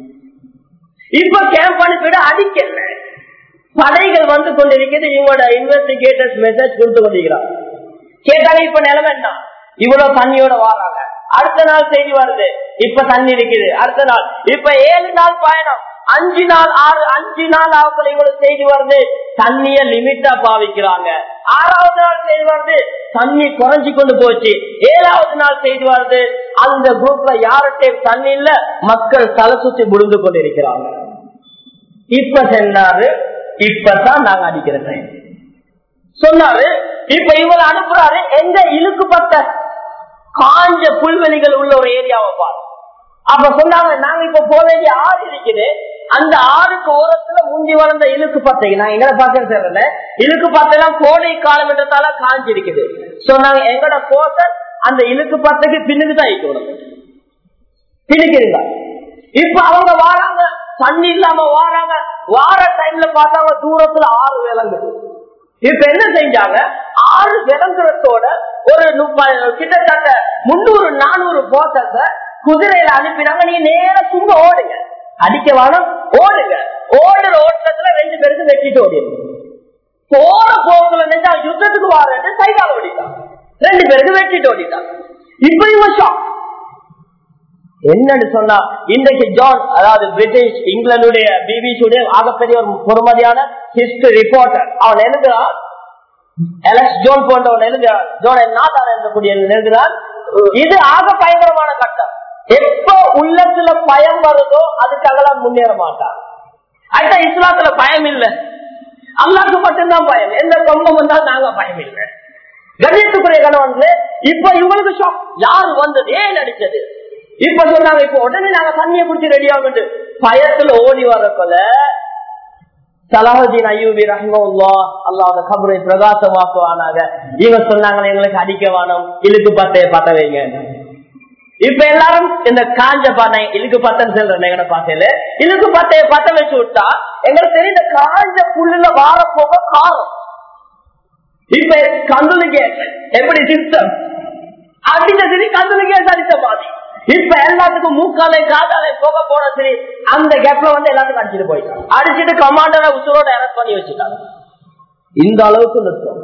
இப்ப கேம்ப் அனுப்பிட அடிக்கல படைகள் வந்து கொண்டிருக்கிறது இவங்களோட இன்வெஸ்டிகேட்டர்ஸ் மெசேஜ் கொடுத்து கொண்டிருக்கிறாங்க கேட்டாங்க இப்ப நிலைமை என்ன இவ்வளவு தண்ணியோட வாராங்க அடுத்த நாள் செய்தி வருது இப்ப தண்ணி இருக்குது அடுத்த நாள் இப்ப ஏழு நாள் பயணம் அஞ்சு நாள் ஆறு அஞ்சு நாள் ஆகுது இவ்வளவு செய்தி வருது தண்ணிய லிமிட்டா பாவிக்கிறாங்க ஆறாவது நாள் செய்தி வருது தண்ணி குறைஞ்சு கொண்டு போச்சு ஏழாவது நாள் செய்தி வருது அந்த குரூப்ல யார்கிட்ட தண்ணி இல்ல மக்கள் தலை சுத்தி புரிந்து கொண்டிருக்கிறாங்க இப்ப சென்றாரு இப்பதான் நாங்க அடிக்கிற டைம் சொன்னாரு இப்ப இவர் அனுப்புறாரு எங்க இழுக்குப்பட்ட காஞ்ச புல்வெளிகள் உள்ள ஒரு ஏரியாவை பாரு அப்ப சொன்னாங்க நாங்க இப்ப போக வேண்டிய ஆறு இருக்குது அந்த ஆறுக்கு ஓரத்துல முந்தி வளர்ந்த இழுக்கு பத்தை நான் எங்களை பார்க்க தெரியல இழுக்கு பத்தைலாம் கோடை காலம் என்றதால காஞ்சி இருக்குது சொன்னாங்க எங்கட போட்ட அந்த இழுக்கு பத்தைக்கு பின்னுக்கு தான் இருக்கணும் பின்னுக்கிறீங்க இப்ப அவங்க வாராங்க தண்ணி இல்லாம வாராங்க வார டைம்ல பார்த்தாங்க தூரத்துல ஆறு விலங்குது இப்ப என்ன செஞ்சாங்க ஆறு விலங்குறதோட ஒரு முப்பது கிட்டத்தட்ட முன்னூறு நானூறு போட்டத்தை குதிரையில அனுப்பினாங்க நீங்க நேர சும்மா ஓடுங்க அடிக்க வேணும் ஓடுங்க ஓடுற ஓட்டத்துல ரெண்டு பேருக்கு வெட்டிட்டு ஓடிடுங்க போற போக்குல நினைச்சா யுத்தத்துக்கு வாரட்டு சைடால ஓடிட்டான் ரெண்டு பேருக்கு வெட்டிட்டு ஓடிட்டான் இப்ப இவன் ஷாக் என்னன்னு சொன்னா இன்றைக்கு ஜான் அதாவது பிரிட்டிஷ் இங்கிலாந்துடைய பிபிசியுடைய ஆகப்பெரிய ஒரு பொறுமதியான ஹிஸ்டரி ரிப்போர்ட்டர் அவன் எழுதுறான் எலக்ஸ் ஜோன் போன்றவன் எழுதுகிறான் ஜோன் நாட்டார் எழுதக்கூடிய எழுதுகிறான் இது ஆக பயங்கரமான கட்டம் எப்ப உள்ளத்துல பயம் வருதோ அதுக்காக முன்னேற மாட்டான் அடுத்த இஸ்லாத்துல பயம் இல்ல அல்லாக்கு மட்டும்தான் பயம் எந்த கொம்பம் வந்தாலும் நாங்க பயம் இல்லை கணியத்துக்குரிய கணவன் இப்ப இவங்களுக்கு ஷாக் யாரு வந்தது ஏன் அடிச்சது இப்ப சொன்னாங்க இப்ப உடனே நாங்க தண்ணியை குடிச்சு ரெடி ஆகிட்டு பயத்துல ஓடி வரப்பல சலாஹுதீன் அய்யூபி ரஹ்மல்லா அல்லாத கபரை பிரகாசமாக்குவானாக இவங்க சொன்னாங்க எங்களுக்கு அடிக்க வேணும் இழுக்கு பத்தைய பத்த வைங்க இப்ப எல்லாரும் இந்த காஞ்ச பாட்டை இழுக்கு பத்தன்னு சொல்றேன் எங்கட பாட்டையில இழுக்கு பத்தைய பத்த வச்சு விட்டா எங்களுக்கு தெரியும் இந்த காஞ்ச புல்லுல வார போக காரம் இப்ப கந்துலு கேஸ் எப்படி சிஸ்டம் அடிச்ச சரி கந்துலு கேஸ் அடிச்ச மாதிரி இப்ப எல்லாத்துக்கும் மூக்காலே காதாலே போக போன சரி அந்த கேப்ல வந்து எல்லாத்துக்கும் அடிச்சுட்டு போயிட்டாங்க அடிச்சுட்டு கமாண்டரை உசுரோட அரெஸ்ட் பண்ணி வச்சுட்டாங்க இந்த அளவுக்கு நிறுத்தம்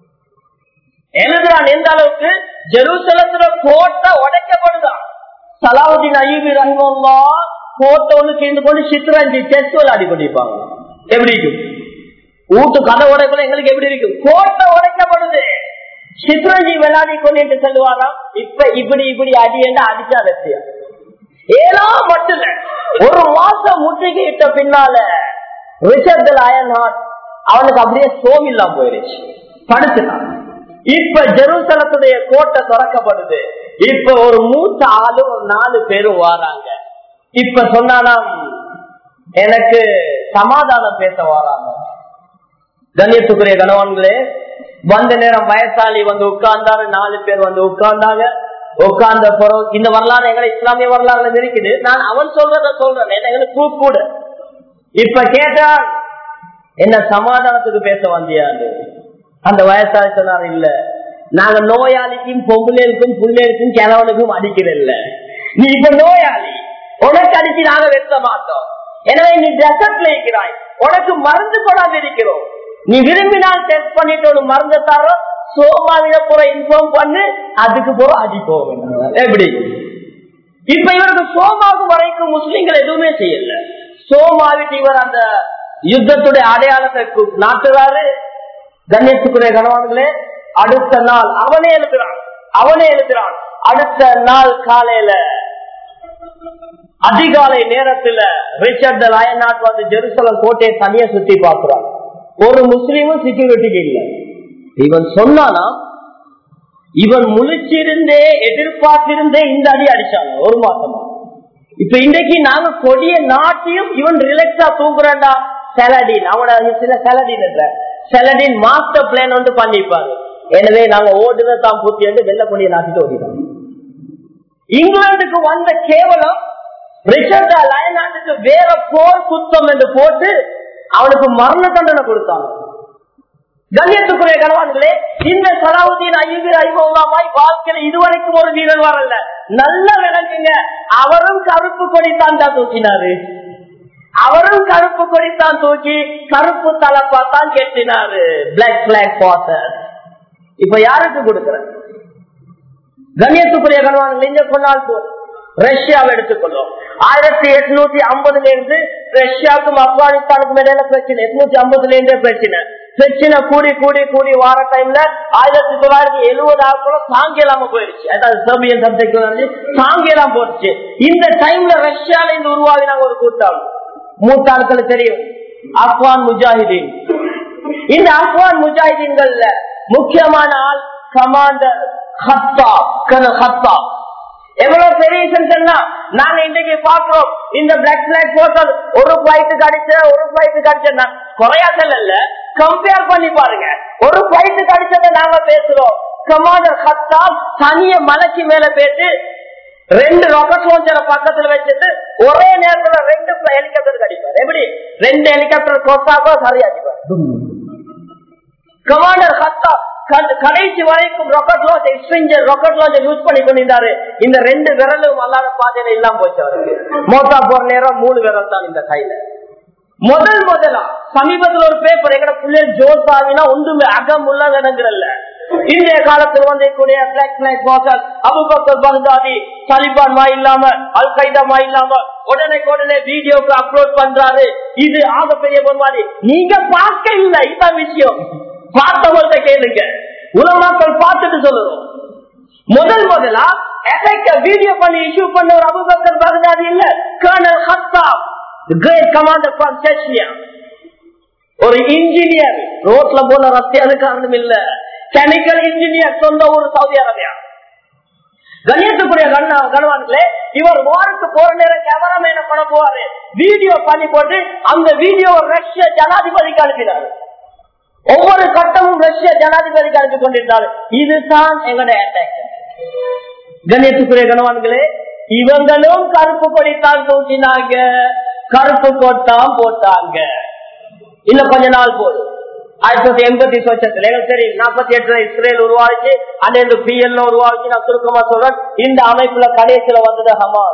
எழுதுறான் எந்த அளவுக்கு ஜெருசலத்துல கோட்டை உடைக்கப்படுதான் சலாவுதீன் அய்யூபி ரஹ்மல்லா கோட்டை ஒண்ணு கீழ்ந்து கொண்டு சித்ரஞ்சி செஸ் விளையாடி கொண்டிருப்பாங்க எப்படி இருக்கும் வீட்டு கதை உடைக்குள்ள எங்களுக்கு எப்படி இருக்கும் கோட்டை உடைக்கப்படுது சித்ரஞ்சி விளையாடி கொண்டு சொல்லுவாராம் இப்ப இப்படி இப்படி அடி என்று அடிச்சா வெற்றியா ஏதோ மட்டும் இல்ல. ஒரு மாசம் முற்றுகை இட்ட பின்னால ரிஷர்ட் அயன்ஹாட் அவனுக்கு அப்படியே சோம் இல்லாம போயிருச்சு படுத்துட்டான் இப்ப ஜெருசலத்துடைய கோட்டை திறக்கப்படுது இப்ப ஒரு மூத்த ஆளும் ஒரு நாலு பேரும் வாராங்க இப்ப சொன்னானாம் எனக்கு சமாதானம் பேச வராங்க கண்ணியத்துக்குரிய கணவன்களே வந்த நேரம் வயசாளி வந்து உட்கார்ந்தாரு நாலு பேர் வந்து உட்கார்ந்தாங்க உட்கார்ந்த பிறகு இந்த வரலாறு எங்களை இஸ்லாமிய வரலாறுல இருக்குது நான் அவன் சொல்றத சொல்றேன் ஏன்னா எங்களுக்கு proof கூட இப்ப கேட்டான் என்ன சமாதானத்துக்கு பேச வந்தியாது அந்த வயசாளி சொன்னார் இல்ல நாங்க நோயாளிக்கும் பொம்பளைக்கும் பிள்ளைகளுக்கும் கிழவனுக்கும் அடிக்கிறதில்ல நீ இப்ப நோயாளி உனக்கு அடிச்சு நாங்க வெட்ட மாட்டோம் எனவே நீ டெசர்ட்ல இருக்கிறாய் உனக்கு மருந்து கொண்டாந்து இருக்கிறோம் நீ விரும்பினால் டெஸ்ட் பண்ணிட்டு ஒரு மருந்து தரோம் சோமாவிட போற இன்ஃபார்ம் பண்ணு அதுக்கு போற அடி போகும் எப்படி இப்ப இவருக்கு சோமாவுக்கு வரைக்கும் முஸ்லிம்கள் எதுவுமே செய்யல சோமாவிட்டு இவர் அந்த யுத்தத்துடைய அடையாளத்தை கு- நாட்டுறாரு கண்ணியத்துக்குரிய கணவான்களே அடுத்த நாள் அவனே எழுதுறான் அவனே எழுதுறான் அடுத்த நாள் காலையில அதிகாலை நேரத்துல ரிச்சர்ட் லயநாட் வந்து ஜெருசலம் கோட்டையை தனியா சுத்தி பார்க்கிறான் ஒரு முஸ்லீமும் செக்யூரிட்டிக்கு இல்ல இவன் சொன்னானா இவன் முழிச்சிருந்தே எதிர்பார்த்திருந்தே இந்த அடி அடிச்சாங்க ஒரு மாசமா இப்ப இன்றைக்கு நாங்க கொடிய நாட்டையும் இவன் ரிலாக்ஸா தூங்குறான்டா செலடின் அவனோட சில செலடின் என்ற செலடின் மாஸ்டர் பிளான் வந்து பண்ணிப்பாரு எனவே நாங்க ஓடுறத தான் பூத்தி வந்து வெள்ள கொடிய நாட்டுக்கு ஓடிட்டோம் இங்கிலாந்துக்கு வந்த கேவலம் ரிச்சர்ட் லயநாட்டுக்கு வேற போர் குத்தம் என்று போட்டு அவனுக்கு மரண தண்டனை கொடுத்தாங்க கண்ணியத்துக்குரிய கணவான்களே இந்த சலாவுதீன் ஐயூபி ஐபவுல்லாமாய் வாழ்க்கையில இதுவரைக்கும் ஒரு வீரர் வரல நல்ல விளங்குங்க அவரும் கருப்பு கொடித்தான் தான் தூக்கினாரு அவரும் கருப்பு கொடித்தான் தூக்கி கருப்பு தலப்பா தான் கெட்டினாரு பிளாக் பிளாக் பாட்டர் இப்ப யாருக்கு கொடுக்கிற கண்ணியத்துக்குரிய கணவான்கள் இங்க கொண்டால் போதும் ரஷ்யாவை எடுத்துக்கொள்ளும் ஆயிரத்தி எட்நூத்தி ஐம்பதுல இருந்து ரஷ்யாவுக்கும் ஆப்கானிஸ்தானுக்கும் இடையில பிரச்சனை எட்நூத்தி ஐம்பதுல இருந்தே பிரச்சனை பிரச்சனை கூடி கூடி கூடி வார டைம்ல ஆயிரத்தி தொள்ளாயிரத்தி எழுபது ஆகுள்ள தாங்க இல்லாம போயிடுச்சு அதாவது சர்பியன் சப்ஜெக்ட் வந்து தாங்க இல்லாம போயிடுச்சு இந்த டைம்ல ரஷ்யால இருந்து உருவாகினாங்க ஒரு கூட்டம் மூத்த ஆட்களுக்கு தெரியும் ஆப்கான் முஜாஹிதீன் இந்த ஆப்கான் முஜாஹிதீன்கள்ல முக்கியமான ஆள் கமாண்டர் ஹத்தா கர்னல் ஹத்தா எவ்வளவு பெரிய சொன்னா நாங்க இன்னைக்கு பாக்குறோம் இந்த பிளாக் பிளாக் போட்டல் ஒரு பிளைட்டுக்கு அடிச்ச ஒரு பிளைட்டுக்கு அடிச்சா குறையா இல்ல கம்பேர் பண்ணி பாருங்க ஒரு பிளைட்டுக்கு அடிச்சதை நாங்க பேசுறோம் கமாண்டர் ஹத்தாப் தனிய மலைக்கு மேல போயிட்டு ரெண்டு ராக்கெட் லான்ச்சரை பக்கத்துல வச்சுட்டு ஒரே நேரத்துல ரெண்டு ஹெலிகாப்டர் அடிப்பார் எப்படி ரெண்டு ஹெலிகாப்டர் கொத்தாக்கோ சரியா அடிப்பார் கமாண்டர் ஹத்தா கட- கடைசி வரைக்கும் ராக்கெட் லான்ச் எக்ஸ்பெஞ்சர் ராக்கெட் லான்ச் யூஸ் பண்ணி கொண்டிருந்தாரு இந்த ரெண்டு விரலும் அல்லாத பாதையில இல்லாம போச்சு அவருக்கு மோட்டா போற நேரம் மூணு விரல் தான் இந்த கையில முதல் முதலா சமீபத்துல ஒரு பேப்பர் எங்கட பிள்ளைகள் ஜோசாவினா ஒன்றுமே அகம் உள்ள இடங்கள்ல இன்றைய காலத்தில் வந்து கூடிய பிளாக் பிளாக் வாக்கர் அபுபக்கர் பக்தாதி தாலிபான் மா இல்லாம அல் கைதா மா இல்லாம உடனே உடனே வீடியோக்கு அப்லோட் பண்றாரு இது ஆக பெரிய பொன்மாடி நீங்க பார்க்க இல்ல இதான் விஷயம் பார்த்தவங்கள்ட்ட கேளுங்க உலமாக்கள் பார்த்துட்டு சொல்லணும் முதல் முதலா எதைக்க வீடியோ பண்ணி இஷ்யூ பண்ண ஒரு அபுபக்கர் பகதாதி இல்ல கர்னல் ஹத்தா கிரேட் கமாண்டர் ஃப்ரம் செச்சியா ஒரு இன்ஜினியர் ரோட்ல போன ரத்தியான காரணம் இல்ல கெமிக்கல் இன்ஜினியர் சொந்த ஊர் சவுதி அரேபியா கண்ணியத்துக்குரிய கண்ணா- கணவான்களே இவர் வாருக்கு போற நேரம் கேமராமேன பண்ண போவாரு வீடியோ பண்ணி போட்டு அந்த வீடியோ ரஷ்ய ஜனாதிபதிக்கு அனுப்பினார் ஒவ்வொரு கட்டமும் ரஷ்ய ஜனாதிபதிக்கு அனுப்பி கொண்டிருந்தார் இதுதான் எங்களுடைய அட்டாக் கண்ணியத்துக்குரிய கணவான்களே இவங்களும் கருப்பு கொடித்தான் தூக்கினாங்க கருப்பு கொட்டாம் போட்டாங்க இன்னும் கொஞ்ச நாள் போதும் ஆயிரத்தி தொள்ளாயிரத்தி எண்பத்தி சொச்சத்துல எனக்கு தெரியும் நாற்பத்தி எட்டுல இஸ்ரேல் உருவாச்சு அன்னைக்கு பிஎல் உருவாச்சு நான் சுருக்கமா சொல்றேன் இந்த அமைப்புல கடைசியில வந்தது ஹமாஸ்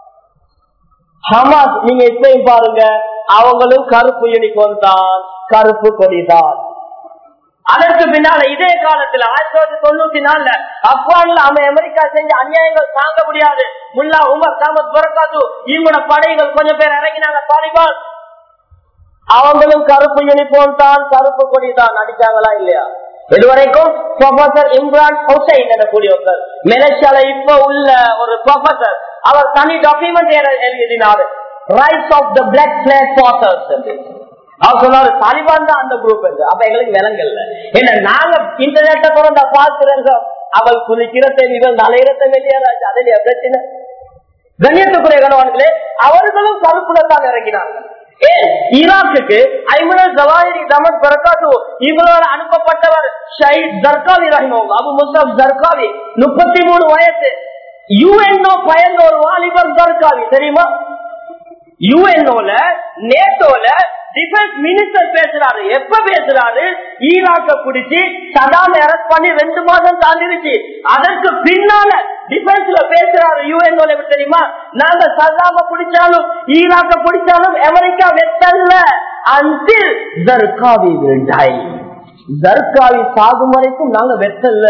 ஹமாஸ் நீங்க இப்பயும் பாருங்க அவங்களும் கருப்பு யூனிஃபார்ம் தான் கருப்பு கொடிதான் அதற்கு பின்னால இதே காலத்துல ஆயிரத்தி தொள்ளாயிரத்தி தொண்ணூத்தி நாலுல ஆப்கான்ல அவன் அமெரிக்கா செஞ்ச அநியாயங்கள் தாங்க முடியாது முல்லா உமர் காமத் பரகாத்து இவங்களோட படைகள் கொஞ்சம் பேர் இறங்கினாங்க தாலிபான் அவங்களும் கருப்பு யூனிஃபார்ம் தான் கருப்பு கொடி தான் அடிச்சாங்களா இல்லையா இதுவரைக்கும் ப்ரொஃபசர் இம்ரான் ஹுசைன் எனக்கூடியவர் மலேசியால இப்ப உள்ள ஒரு ப்ரொஃபசர் அவர் தனி டாக்குமெண்ட் எழுதினார் rights of the black black waters அவர் சொன்னாரு தாலிபான் தான் அந்த குரூப் என்று அப்ப எங்களுக்கு விலங்கல்ல ஏன்னா நாங்க இன்டர்நெட்டை திறந்த பார்க்கிறோம் அவள் குளிக்கிறதை இவள் நலையிறத்தை வெளியேறாச்சு அதில் பிரச்சனை கண்ணியத்துக்குரிய கணவன்களே அவர்களும் கருப்புல தான் இறங்கினாங்க ஏன் ஈராக்குக்கு ஐமனல் ஜவாஹிரி தமன் பரக்காத்து இவரோட அனுப்பப்பட்டவர் ஷஹீத் ஜர்காவி ரஹிமம் அபு முஸ்தப் ஜர்காவி முப்பத்தி மூணு வயசு யுஎன்ஓ பயந்த ஒரு வாலிபர் ஜர்காவி தெரியுமா யுஎன்ஓல நேட்டோல டிஃபென்ஸ் மினிஸ்டர் பேசுறாரு எப்ப பேசுறாரு ஈராக்க பிடிச்சி சதாம் அரெஸ்ட் பண்ணி ரெண்டு மாதம் தாண்டிருச்சு அதற்கு பின்னால டிஃபென்ஸ்ல பேசுறாரு யுஎன்ஓல தெரியுமா நாங்க சதாம பிடிச்சாலும் ஈராக்க பிடிச்சாலும் அமெரிக்கா வெத்தல்ல அன்பில் ஜர்காவி விட்டாய் ஜர்காவி சாகும் வரைக்கும் நாங்க வெத்தல்ல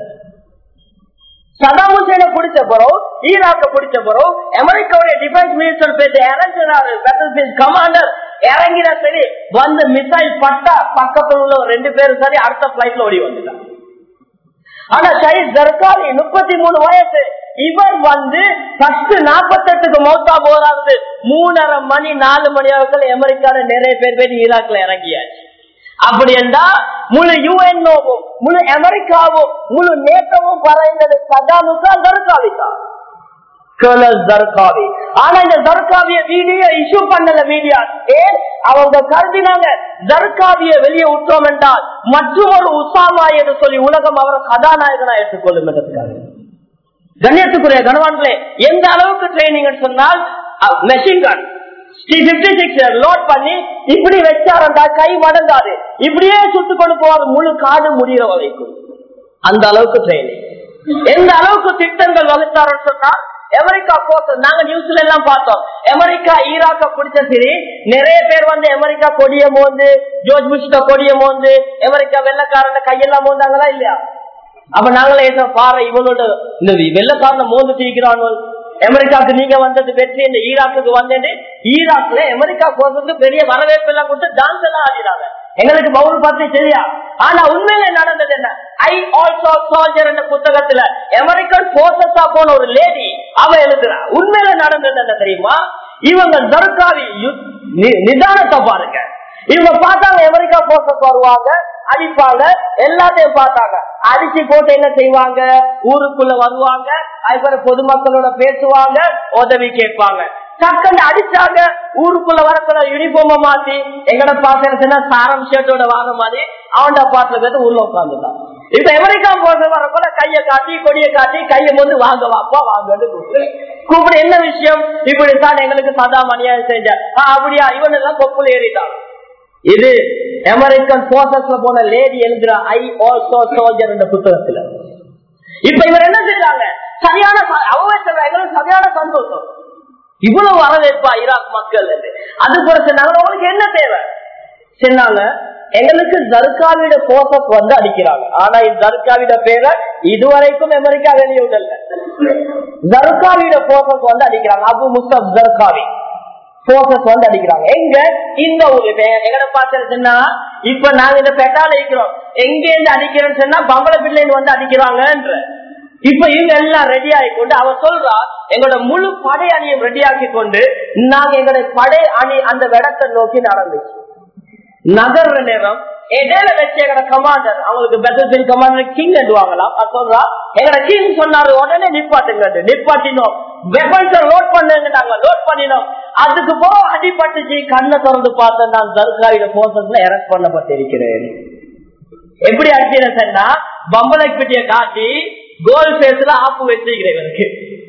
சதாம் ஹுசேனை பிடிச்ச பிறகு ஈராக்க பிடிச்ச பிறகு அமெரிக்காவுடைய டிஃபென்ஸ் மினிஸ்டர் பேச இறங்கினாரு கமாண்டர் இறங்கினா சரி வந்து மிசைல் பட்டா பக்கத்துல உள்ள ரெண்டு பேரும் சரி அடுத்த பிளைட்ல ஓடி வந்துட்டான் ஆனா ஷஹீத் ஜர்காலி முப்பத்தி மூணு வயசு இவர் வந்து பத்து நாற்பத்தெட்டுக்கு மௌத்தா போறாரு மூணரை மணி நாலு மணி வரைக்கும் அமெரிக்கால நிறைய பேர் பேர் ஈராக்ல இறங்கியாச்சு அப்படி என்றா முழு யுஎன்ஓவும் முழு அமெரிக்காவும் முழு நேட்டவும் பறைந்தது சதாமுக்கா ஜர்காவி தான் ஜர்காவி ஆனா இந்த ஜர்காவிய வீடியோ இஷ்யூ பண்ணல மீடியா ஏன் அவங்க கருதினாங்க ஜர்காவிய வெளியே விட்டோம் என்றால் மற்றொரு உசாமா என்று சொல்லி உலகம் அவரை கதாநாயகனா ஏற்றுக்கொள்ளும் என்றதுக்காக கண்ணியத்துக்குரிய கணவான்களே எந்த அளவுக்கு ட்ரைனிங் சொன்னால் மெஷின் கன் லோட் பண்ணி இப்படி வச்சாரண்டா கை மடங்காது இப்படியே சுட்டு கொண்டு போவார் முழு காடு முடிகிற வரைக்கும் அந்த அளவுக்கு ட்ரைனிங் எந்த அளவுக்கு திட்டங்கள் வகுத்தாருன்னு சொன்னால் அமெரிக்கா போட்டு நாங்க நியூஸ்ல எல்லாம் பார்த்தோம் அமெரிக்கா ஈராக்க பிடிச்ச சரி நிறைய பேர் வந்து அமெரிக்கா கொடிய மோந்து ஜோர்ஜ் புஷ்ட கொடிய மோந்து அமெரிக்கா வெள்ளக்காரன கையெல்லாம் மோந்தாங்களா இல்லையா அப்ப நாங்களே பாரு இவனோட இந்த வெள்ளக்காரன மோந்து தீக்கிறான் அமெரிக்காவுக்கு நீங்க வந்தது வெற்றி இந்த ஈராக்குக்கு வந்தேன் ஈராக்ல அமெரிக்கா போறதுக்கு பெரிய வரவேற்பு எல்லாம் கொடுத்து டான்ஸ் எல்லாம் ஆடினாங்க எங்களுக்கு பவுல் பத்தி தெரியா ஆனா உண்மையில நடந்தது என்ன ஐ ஆல்சோ சோல்ஜர் என்ற புத்தகத்துல அமெரிக்கன் போர்சஸா போன ஒரு லேடி அவ எழுதுறா உண்மையில நடந்தது என்ன தெரியுமா இவங்க தர்காவி நிதானத்தை பாருங்க இவங்க பார்த்தாங்க அமெரிக்கா போர்சஸ் வருவாங்க அடிப்பாங்க எல்லாத்தையும் பார்த்தாங்க அடிச்சு போட்டு என்ன செய்வாங்க ஊருக்குள்ள வருவாங்க அதுக்கப்புறம் பொதுமக்களோட பேசுவாங்க உதவி கேட்பாங்க டக்குன்னு அடிச்சாங்க ஊருக்குள்ள வரக்குள்ள யூனிஃபார்ம மாத்தி எங்கட பாக்குறதுன்னா சாரம் ஷர்ட்டோட வாங்க மாதிரி அவன்ட பாட்டுல பேருந்து உள்ள உட்காந்துட்டான் இப்ப அமெரிக்கா போறது வரக்குள்ள கைய காட்டி கொடிய காட்டி கைய வந்து வாங்க வாப்பா வாங்கன்னு கூப்பிடு என்ன விஷயம் இப்படித்தான் எங்களுக்கு சதா மணியாக செஞ்ச அப்படியா இவன் எல்லாம் கொப்புல ஏறிட்டான் இது அமெரிக்கன் போர்சஸ்ல போன லேடி எழுதுற ஐ ஆல்சோ சோல்ஜர் என்ற புத்தகத்துல இப்ப இவர் என்ன செய்யறாங்க சரியான அவங்க சரியான சந்தோஷம் இவ்வளவு வரவேற்பா ஈராக் மக்கள் அது கூட சொன்னாங்க உங்களுக்கு என்ன தேவை சொன்னாங்க எங்களுக்கு ஜர்காவிட போசஸ் வந்து அடிக்கிறாங்க ஆனா இந்த ஜர்காவிட பேரை இதுவரைக்கும் அமெரிக்கா வெளியிடல ஜர்காவிட போசஸ் வந்து அடிக்கிறாங்க அபு முஸ்தப் ஜர்காவி போக்கஸ் வந்து அடிக்கிறாங்க எங்க இந்த ஊரு எங்கட பாத்துருச்சுன்னா இப்ப நாங்க இந்த பெட்டால இருக்கிறோம் எங்க இருந்து அடிக்கிறோம்னு சொன்னா பம்பள பிள்ளைன்னு வந்து அடிக்கிறாங்கன்ற இப்ப இவங்க எல்லாம் ரெடி ஆகி கொண்டு அவ சொல்றா எங்களோட முழு படை அணியும் ரெடி ஆக்கி கொண்டு நாங்க எங்களோட படை அணி அந்த இடத்தை நோக்கி நடந்துச்சு நகர்ற நேரம் இடையில வச்சு எங்கட கமாண்டர் அவங்களுக்கு பெட்டர் கமாண்டர் கிங் எடுவாங்களாம் அது சொல்றா எங்கட கிங் சொன்னாரு உடனே நிப்பாட்டுங்க நிப்பாட்டினோம் வெப்பன்ஸை லோட் பண்ணுங்க லோட் பண்ணினோம் அதுக்கு போ அடிபட்டுச்சு கண்ணை திறந்து பார்த்த நான் தர்காவிட போசஸ்ல எரஸ்ட் பண்ணப்பட்டிருக்கிறேன் எப்படி அடிக்கிறேன் சொன்னா பம்பளை பெட்டிய காட்டி கோல் பேஸ்ல ஆப்பு வச்சிருக்கிறேன் இவருக்கு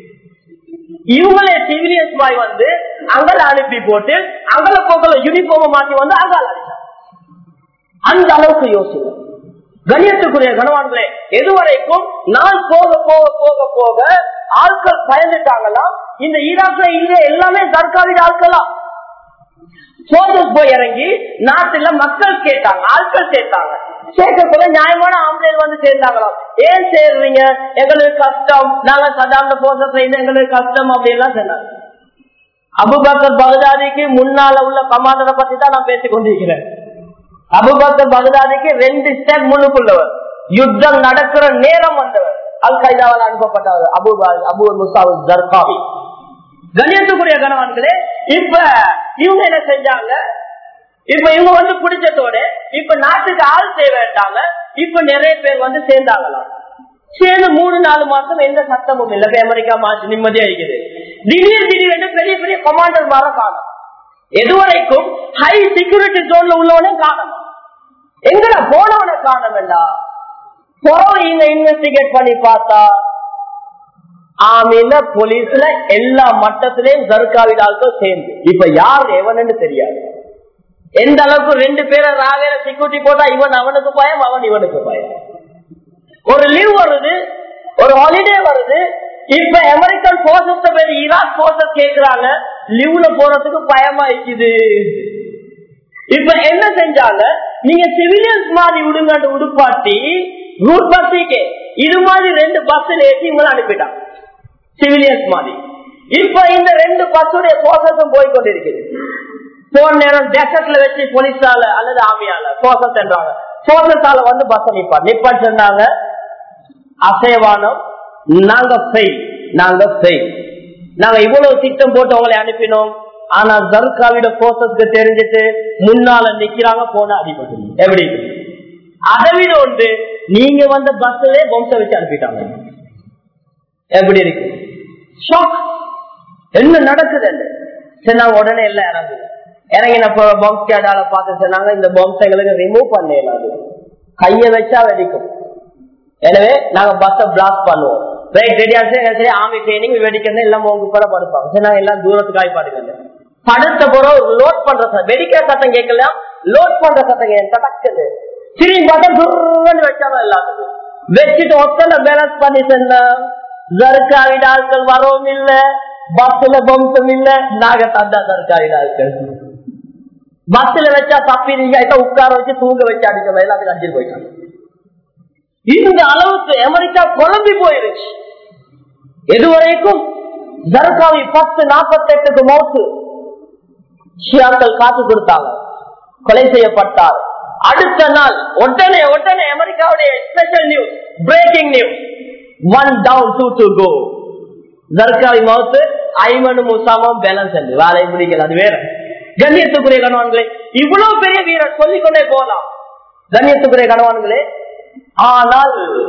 இவங்களே சிவிலியன்ஸ் பாய் வந்து அங்கல அனுப்பி போட்டு அங்கல போக்கல யூனிஃபார்ம் மாத்தி வந்து அங்கால அடிச்சாங்க அந்த அளவுக்கு யோசிங்க கணியத்துக்குரிய கனவான்களே எதுவரைக்கும் நான் போக போக போக போக ஆட்கள் பயந்துட்டாங்களாம் இந்த ஈராக்ல இல்ல எல்லாமே தற்காலிக ஆட்களா சோதஸ் போய் இறங்கி நாட்டுல மக்கள் கேட்டாங்க ஆட்கள் சேர்த்தாங்க சேர்க்கக்குள்ள நியாயமான ஆம்பளைகள் வந்து சேர்ந்தாங்களாம் ஏன் சேர்றீங்க எங்களுக்கு கஷ்டம் நாங்க சதாந்த போசஸ் எங்களுக்கு கஷ்டம் அப்படின்லாம் சொன்னாங்க அபுபக்கர் பகதாதிக்கு முன்னால உள்ள கமாண்டரை பத்தி தான் நான் பேசிக் கொண்டிருக்கிறேன் அபுபக்கர் பகதாதிக்கு ரெண்டு ஸ்டெப் முன்னுக்குள்ளவர் யுத்தம் நடக்கிற நேரம் வந்தவர் அல் கைதாவால் அனுப்பப்பட்டவர் அபு அபு முசாவு ஜர்காவி கண்ணியத்துக்குரிய கணவான்களே இப்ப இவங்க என்ன செஞ்சாங்க இப்ப இவங்க வந்து பிடிச்சதோட இப்ப நாட்டுக்கு ஆள் செய்ய வேண்டாங்க இப்ப நிறைய பேர் வந்து சேர்ந்தாங்களாம் சேர்ந்து மூணு நாலு மாசம் எந்த சத்தமும் இல்ல இப்ப அமெரிக்கா மாசம் நிம்மதியா இருக்குது திடீர் திடீர்னு பெரிய பெரிய கமாண்டர் மாற காணும் எதுவரைக்கும் ஹை செக்யூரிட்டி ஜோன்ல உள்ளவனே காணும் எங்கட போனவனை காண வேண்டாம் இங்க இன்வெஸ்டிகேட் பண்ணி பார்த்தா ஆமீன போலீஸ்ல எல்லா மட்டத்திலையும் ஜர்காவிட ஆட்கள் சேர்ந்து இப்ப யார் எவனன்னு தெரியாது எந்த அளவுக்கு ரெண்டு பேரை ராவேல செக்யூரிட்டி போட்டா இவன் அவனுக்கு பயம் அவன் இவனுக்கு பயம் ஒரு லீவ் வருது ஒரு ஹாலிடே வருது இப்ப அமெரிக்கன் போர்சஸ் பேர் ஈராக் போர்சஸ் கேக்குறாங்க லீவ்ல போறதுக்கு பயமா இருக்குது இப்ப என்ன செஞ்சாங்க நீங்க சிவிலியன்ஸ் மாதிரி விடுங்க உடுப்பாட்டி ரூட் பஸ்ஸுக்கு இது மாதிரி ரெண்டு பஸ் ஏற்றி இவங்களை அனுப்பிட்டான் சிவிலியன்ஸ் மாதிரி இப்ப இந்த ரெண்டு பஸ்ஸுடைய போசஸும் போய் கொண்டிருக்குது போன நேரம் டெசர்ட்ல வச்சு போலீஸால அல்லது ஆமியால போசஸ் என்றாங்க போசஸால வந்து பஸ் நிப்பா நிப்பான்னு சொன்னாங்க அசைவானம் நாங்க ஃபெயில் நாங்க ஃபெயில் நாங்க இவ்வளவு திட்டம் போட்டு அவங்களை அனுப்பினோம் ஆனா ஜர்காவிட போசஸ்க்கு தெரிஞ்சிட்டு முன்னால நிக்கிறாங்க போன அடிபட்டு எப்படி அதை விட ஒன்று நீங்க வந்த பஸ்ல பொம்ச வச்சு அனுப்பிட்டாங்க எப்படி இருக்கு ஷாக் என்ன நடக்குது சரி நாங்க உடனே எல்லாம் இறங்குது இறங்கினப்ப பம்ப் கேடால பார்த்து சொன்னாங்க இந்த பம்ப்ஸ் எங்களுக்கு ரிமூவ் பண்ண இயலாது கைய வச்சா வெடிக்கும் எனவே நாங்க பஸ்ஸ பிளாக் பண்ணுவோம் ரைட் ரெடியா சரி ஆமி ட்ரைனிங் வெடிக்கிறது எல்லாம் உங்க கூட படுப்பாங்க சரி நாங்க எல்லாம் தூரத்துக்கு ஆய்ப்பாடுங்க படுத்த பிறகு லோட் பண்ற சத்தம் வெடிக்கிற சத்தம் கேட்கல லோட் பண்ற சத்தம் தடக்குது திரும்பி பார்த்தா துருன்னு வச்சாங்க எல்லாத்துக்கும் வச்சுட்டு ஒத்தனை பேலன்ஸ் பண்ணி சென்ன ஜர்காவிட ஆட்கள் வரவும் இல்ல பஸ்ல பம்சம் இல்ல நாங்க தந்தா ஜர்காவிட ஆட்கள் பஸ்ல வச்சா தப்பி நீங்க உட்கார வச்சு தூங்க வச்சு அடிச்சோம் எல்லாத்துக்கும் அடிச்சு போயிட்டாங்க இந்த அளவுக்கு அமெரிக்கா குழம்பி போயிருச்சு எதுவரைக்கும் ஜர்காவி பத்து நாற்பத்தி எட்டுக்கு மௌத்து ஷியாக்கள் காத்து கொடுத்தாங்க கொலை செய்யப்பட்டார் அடுத்த நாள் உடனே உடனே அமெரிக்காவுடைய special news breaking news one down two to go Zarqawi மவுத்து ஐமனு முசாமும் பேலன்ஸ் என்று வேலை முடிக்கல அது வேற கண்ணியத்துக்குரிய கணவான்களே இவ்வளவு பெரிய வீரர் சொல்லிக்கொண்டே போகலாம் கண்ணியத்துக்குரிய கணவான்களே ஆனால்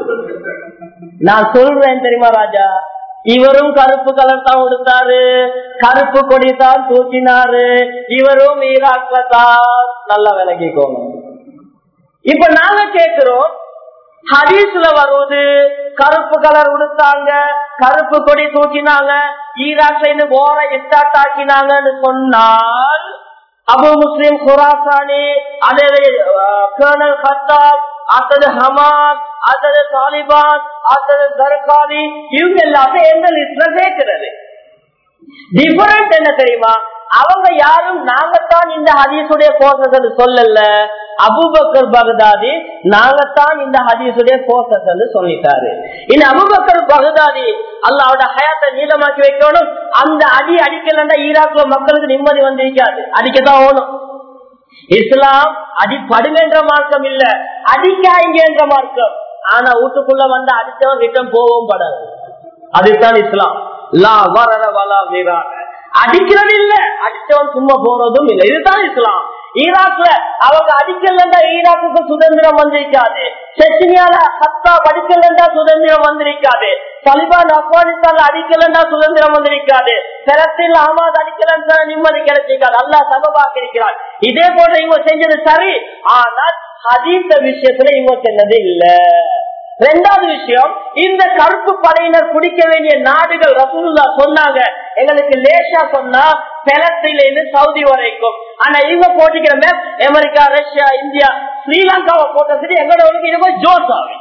நான் சொல்றேன் தெரியுமா ராஜா இவரும் கருப்பு கலர் தான் கொடுத்தாரு கருப்பு கொடி தான் தூக்கினாரு இவரும் ஈராக்ல தான் நல்லா விலகிக்கோங்க இப்ப நாங்க கேட்கிறோம் ஹதீஸ்ல வருவது கருப்பு கலர் உடுத்தாங்க கருப்பு கொடி தூக்கினாங்க ஈராக்ல இருந்து போற ஸ்டார்ட் ஆக்கினாங்கன்னு சொன்னால் அபு முஸ்லிம் குராசானி அதே கர்னல் கத்தாப் அத்தது ஹமாத் அத்தது தாலிபான் அத்தது தர்காவி இவங்க எல்லாமே எந்த லிஸ்ட்ல சேர்க்கிறது டிஃபரண்ட் என்ன தெரியுமா அவங்க யாரும் நாங்கத்தான் இந்த ஹதீசுடைய போசஸ் சொல்லல அபுபக்கர் பகதாதி நாங்கத்தான் இந்த ஹதீசுடைய போசஸ் சொல்லிட்டாரு இந்த அபுபக்கர் பகதாதி அல்லாவோட ஹயாத்தை நீளமாக்கி வைக்கணும் அந்த அடி அடிக்கலன்னா ஈராக்ல மக்களுக்கு நிம்மதி வந்திருக்காது அடிக்கத்தான் ஓணும் இஸ்லாம் அடிப்படுங்க என்ற மார்க்கம் இல்ல அடிக்காங்க என்ற மார்க்கம் ஆனா வீட்டுக்குள்ள வந்து அடிச்சவன் ரிட்டன் போகவும் படாது அதுதான் இஸ்லாம் லா வரர வலா வீரான அடிக்கிறது இல்ல அடிச்சவன் சும்மா போறதும் இல்ல இதுதான் இஸ்லாம் ஈராக்ல அவங்க அடிக்கலண்டா ஈராக்குக்கு சுதந்திரம் வந்திருக்காது செச்சினியால ஹத்தா படிக்கலண்டா சுதந்திரம் வந்திருக்காது தலிபான் ஆப்கானிஸ்தான்ல அடிக்கலண்டா சுதந்திரம் வந்திருக்காது பெலஸ்தீன்ல அஹமது அடிக்கலன்றா நிம்மதி கிடைச்சிருக்காது அல்லா சமபாக்கி இருக்கிறார் இதே போல இவங்க செஞ்சது சரி ஆனால் அதீத விஷயத்துல இவங்க சென்னது இல்ல ரெண்டாவது விஷயம் இந்த கருப்பு படையினர் குடிக்க வேண்டிய நாடுகள் ரசூல்லா சொன்னாங்க எங்களுக்கு லேசா சொன்னா பெலஸ்தீன்ல இருந்து சவுதி வரைக்கும் ஆனா இவங்க போட்டிக்கிற மேப் அமெரிக்கா ரஷ்யா இந்தியா ஸ்ரீலங்காவை போட்ட சரி எங்களோட இது போய் ஜோஸ் ஆகும்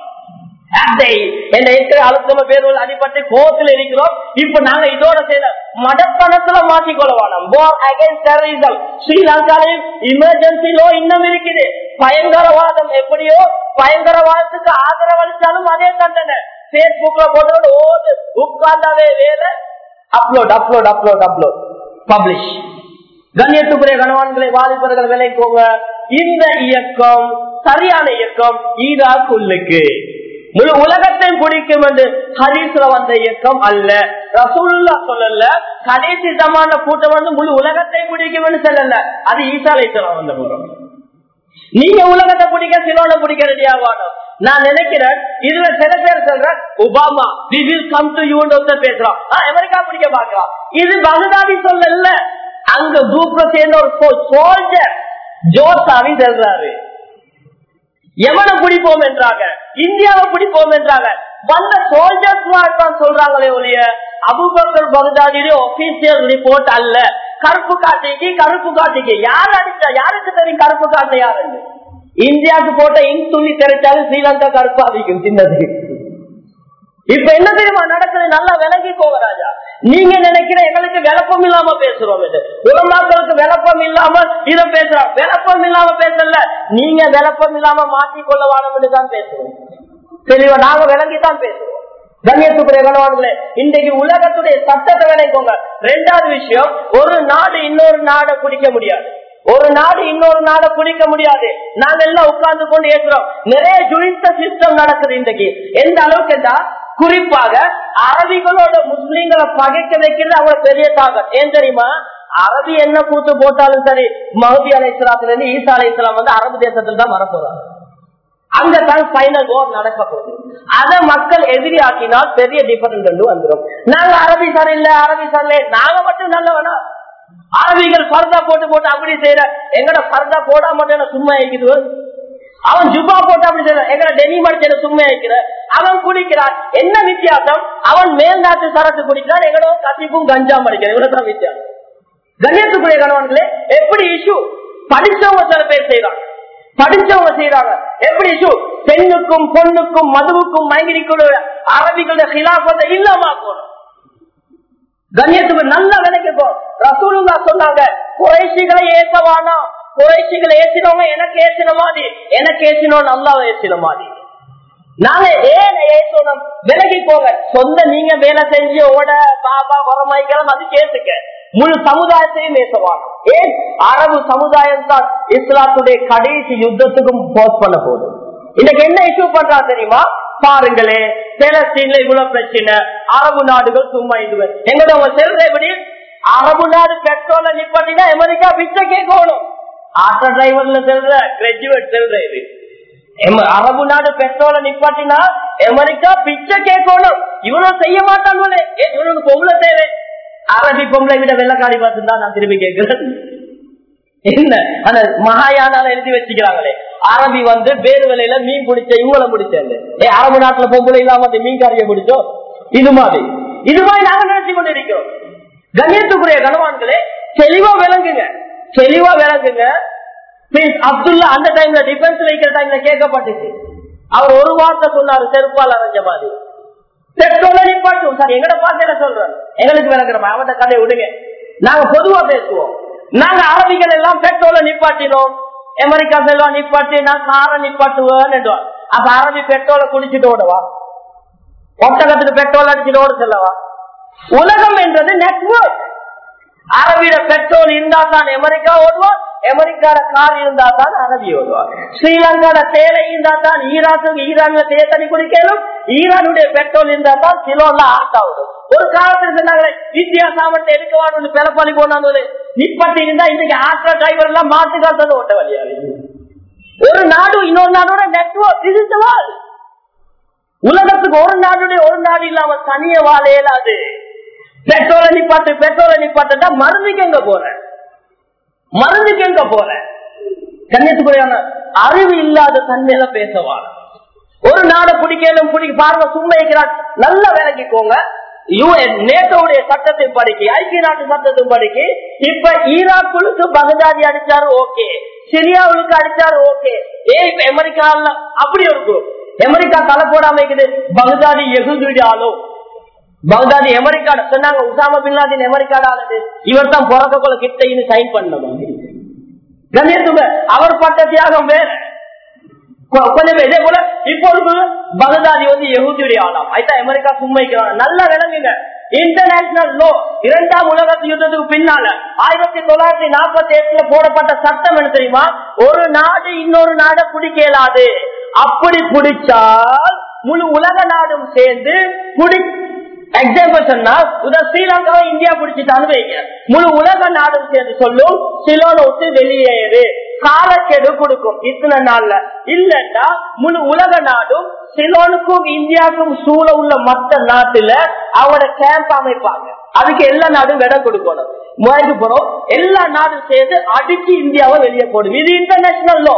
அடிப்பட்டு கோத்துல இருக்கிறோம் இப்ப நாங்க இதோட சேர்ந்த மடப்பணத்துல மாற்றிக்கொள்ளவானோம் ஸ்ரீலங்காலையும் எமர்ஜென்சி லோ இன்னும் இருக்குது பயங்கரவாதம் எப்படியோ பயங்கரவாதத்துக்கு ஆதரவு அளிச்சாலும் அதே தண்டனை பேஸ்புக்ல போட்டு ஓடு உட்கார்ந்தாவே வேலை upload upload upload upload publish கண்ணியத்துக்குரிய கணவான்களை வாலிபர்கள் விலைக்கோங்க இந்த இயக்கம் சரியான இயக்கம் ஈராக் உள்ளுக்கு முழு உலகத்தை பிடிக்கும் என்று ஹரீஸ்ல வந்த இயக்கம் அல்ல ரசூலுல்லா சொல்லல கடைசி சமான கூட்டம் வந்து முழு உலகத்தை பிடிக்கும் என்று சொல்லல அது ஈசாலை வந்த போறோம் நீங்க உலகத்தை பிடிக்க சிலோட பிடிக்க ரெடியா வாடும் நான் நினைக்கிறேன் இதுல சில பேர் சொல்ற Obama we will come to you பேசுறோம் அமெரிக்கா பிடிக்க பாக்கலாம் இது பகுதாதி சொல்லல அங்க குரூப்ல சேர்ந்த ஒரு சோல்ஜர் ஜோசாவி செல்றாரு எவனை பிடிப்போம் என்றாங்க இந்தியாவை பிடிப்போம் என்றாங்க வந்த சோல்ஜர்ஸ் தான் சொல்றாங்களே ஒழிய அபுபக்கர் பகுதாதியுடைய ஒபிசியல் ரிப்போர்ட் அல்ல கருப்பு காட்டிக்கு கருப்பு காட்டிக்கு யார் அடிச்சா யாருக்கு தெரியும் கருப்பு காட்டு யாரு இந்தியாவுக்கு போட்ட இங்க் துணி தெரிச்சாலும் ஸ்ரீலங்கா கருப்பு அதிகம் சின்னது இப்ப என்ன தெரியுமா நடக்குது நல்லா விளங்கிக்கோங்க ராஜா நீங்க நினைக்கிற எங்களுக்கு விளப்பம் இல்லாம பேசுறோம் இது உலமாக்களுக்கு விளப்பம் இல்லாம இத பேசுறோம் விளப்பம் இல்லாம பேசல நீங்க விளப்பம் இல்லாம மாற்றிக்கொள்ள வாழம் தான் பேசுறோம் தெளிவா நாங்க விளங்கித்தான் பேசுறோம் கண்ணியத்துக்குரிய கணவான்களே இன்றைக்கு உலகத்துடைய சட்டத்தை விளைக்கோங்க ரெண்டாவது விஷயம் ஒரு நாடு இன்னொரு நாடை பிடிக்க முடியாது ஒரு நாடு இன்னொரு நாடை பிடிக்க முடியாது நாங்க எல்லாம் உட்கார்ந்து கொண்டு ஏற்றுறோம் நிறைய ஜுடித்த சிஸ்டம் நடக்குது இன்றைக்கு எந்த அளவுக்கு என்றா குறிப்பாக அரபிகளோட முஸ்லீம்களை பகைக்க வைக்கிறது அவங்க பெரிய தாக்கம் ஏன் தெரியுமா அரபி என்ன கூத்து போட்டாலும் சரி மஹதி அலை இஸ்லாத்துல இருந்து ஈசா அலை இஸ்லாம் வந்து அரபு தேசத்துல தான் வரப்போறாங்க அங்கதான் பைனல் ஓர் நடக்க போகுது அத மக்கள் எதிரி ஆக்கினால் பெரிய டிஃபரன்ஸ் ரெண்டு வந்துடும் நாங்க அரபி சரியில்லை அரபி சரியில்லை நாங்க மட்டும் நல்லவனா அரபிகள் பர்தா போட்டு போட்டு அப்படி செய்யற எங்கட பர்தா போடா மட்டும் சும்மா ஆயிக்குது அவன் ஜுப்பா போட்டு அப்படி செய்யற எங்கட டெனி மடிச்ச சும்மா ஆயிக்கிற அவன் குடிக்கிறான் என்ன வித்தியாசம் அவன் மேல் நாட்டு சரக்கு குடிக்கிறான் எங்கடோ கத்திப்பும் கஞ்சா மடிக்கிறான் இவ்வளவுதான் வித்தியாசம் கண்ணியத்துக்குரிய கணவன்களே எப்படி இஷ்யூ படிச்சவங்க சில பேர் செய்யறாங்க படிச்சவங்க செய்யறாங்க எப்படி இஷ்யூ பெண்ணுக்கும் பொண்ணுக்கும் மதுவுக்கும் மயங்கிரிக்கூடிய அரபிகளுடைய ஹிலாபத்தை இல்லாம போறோம் கண்ணியத்துக்கு நல்ல விலைக்கு ரசூலுல்லா சொன்னாங்க குறைசிகளை ஏசவானா குறைசிகளை ஏசினவங்க எனக்கு ஏசின மாதிரி எனக்கு ஏசினோம் நல்லாவை ஏசின மாதிரி நாங்க ஏன் ஏசணும் விலகி போங்க சொந்த நீங்க வேலை செஞ்சு ஓட பாபா வரமாய்க்கலாம் அது கேட்டுக்க முழு சமுதாயத்தையும் ஏசவாங்க ஏன் அரபு சமுதாயம் தான் இஸ்லாத்துடைய கடைசி யுத்தத்துக்கும் போஸ்ட் பண்ண போதும் இன்னைக்கு என்ன இஷ்யூ பண்றா தெரியுமா பாருங்களே பேலஸ்தீன்ல இவ்வளவு பிரச்சனை அரபு நாடுகள் சும்மா இது எங்களோட செல்ற எப்படி அரபு நாடு பெட்ரோல நிப்பாட்டினா அமெரிக்கா பிச்சை கேட்கணும் ஆட்டோ டிரைவர்ல செல்ற கிராஜுவேட் செல்ற இது அரபு நாடு பெட்ரோல நிப்பாட்டினா அமெரிக்கா பிச்சை கேட்கணும் இவ்வளவு செய்ய மாட்டாங்களே இவனுக்கு பொம்பளை தேவை அரபி பொம்பளை விட வெள்ளக்காடி பார்த்துதான் நான் திரும்பி கேட்கிறேன் என்ன அந்த மகாயானால எழுதி வச்சுக்கிறாங்களே அரபி வந்து வேறு வேலையில மீன் பிடிச்ச இவங்களை பிடிச்சேன் ஏ அரபு நாட்டுல பொம்பளை இல்லாம மீன் காரிய பிடிச்சோம் இது மாதிரி இது மாதிரி நாங்க நினைச்சு கொண்டு இருக்கிறோம் கண்ணியத்துக்குரிய கனவான்களே தெளிவா விளங்குங்க தெளிவா விளங்குங்க அப்துல்லா அந்த டைம்ல டிஃபென்ஸ் வைக்கிற டைம்ல கேட்கப்பட்டுச்சு அவர் ஒரு வார்த்தை சொன்னாரு செருப்பால் அரைஞ்ச மாதிரி பெட்ரோல நிப்பாட்டும் சார் எங்கட பார்த்து சொல்றேன் எங்களுக்கு விளங்குறோம் அவட்ட கதையை விடுங்க நாங்க பொதுவா பேசுவோம் நாங்க அரபிகள் எல்லாம் பெட்ரோல நிப்பாட்டினோம் அமெரிக்கா செல்வா நிப்பாட்டி நான் காரை நிப்பாட்டுவேன் அப்ப அரபி பெட்ரோலை குடிச்சிட்டு ஓடுவா ஒட்டகத்துக்கு பெட்ரோல் அடிச்சுட்டு ஓட செல்லவா உலகம் என்றது நெட்வொர்க் அரபியில பெட்ரோல் இருந்தா தான் அமெரிக்கா ஓடுவான் அமெரிக்கால கார் இருந்தா தான் அரபி ஓடுவான் ஸ்ரீலங்கால தேலை இருந்தா தான் ஈராக்கு ஈரான்ல தே தண்ணி குடிக்கலும் ஈரானுடைய பெட்ரோல் இருந்தா தான் சிலோல ஆட்டா ஓடும் ஒரு காலத்துல சொன்னாங்க இந்தியா சாமத்தை எடுக்கவான்னு பிறப்பாளி போனாங்க நிப்பட்டி இருந்தா இன்னைக்கு ஆட்டோ டிரைவர் எல்லாம் மாட்டு காலத்துல ஓட்ட வழியாவே ஒரு நாடு இன்னொரு நாடோட நெட்வொர்க் இது உலகத்துக்கு ஒரு நாடுடைய ஒரு நாடு இல்லாம தனிய வாழ இயலாது பெட்ரோலை நிப்பாட்டு பெட்ரோலை நிப்பாட்டா மருந்துக்கு எங்க போற மருந்துக்கு எங்க போற கண்ணியத்துக்குறையான அறிவு இல்லாத தன்மையில பேசவா ஒரு நாடை பிடிக்கலும் பிடிக்க பாருங்க சும்மா இருக்கிறான் நல்ல வேலைக்கு போங்க நேட்டோடைய சட்டத்தை படிக்க ஐக்கிய நாட்டு சட்டத்தை படிக்க இப்ப ஈராக்குளுக்கு பகதாதி அடிச்சாரு ஓகே சிரியாவுக்கு அடிச்சாரு ஓகே ஏ இப்ப அமெரிக்கால அப்படி இருக்கும் அமெரிக்கா தலை போடாம இருக்குது பகதாதி எகுதியாலும் பகதாதி அமெரிக்காட சொன்னாங்க உசாமா பின்லாதின் அமெரிக்காட ஆனது இவர் தான் பிறக்க கொள்ள கிட்ட சைன் பண்ண கண்ணியத்துவ அவர் பட்ட தியாகம் வேற கொஞ்சம் இதே போல இப்பொழுது பகதாதி வந்து எகுதியுடைய ஆளாம் அதுதான் அமெரிக்கா சும்மைக்கிறாங்க நல்ல விளங்குங்க இன்டர்நேஷனல் லோ இரண்டாம் உலக யுத்தத்துக்கு பின்னால ஆயிரத்தி தொள்ளாயிரத்தி நாற்பத்தி எட்டுல போடப்பட்ட சட்டம் என்ன தெரியுமா ஒரு நாடு இன்னொரு நாடை பிடிக்க இயலாது அப்படி பிடிச்சால் முழு உலக நாடும் சேர்ந்து பிடி எக்ஸாம்பிள் சொன்னா உதா ஸ்ரீலங்காவை இந்தியா பிடிச்சிட்டான்னு வைங்க முழு உலக நாடும் சேர்ந்து சொல்லும் சிலோனை விட்டு வெளியேறு காலக்கெடு கொடுக்கும் இத்தனை நாள்ல இல்லன்னா முழு உலக நாடும் சிலோனுக்கும் இந்தியாவுக்கும் சூழ உள்ள மற்ற நாட்டுல அவங்களோட கேம்ப் அமைப்பாங்க அதுக்கு எல்லா நாடும் இடம் கொடுக்கணும் முறைக்கு போறோம் எல்லா நாடும் சேர்ந்து அடிச்சு இந்தியாவை வெளியே போடும் இது இன்டர்நேஷனல் லோ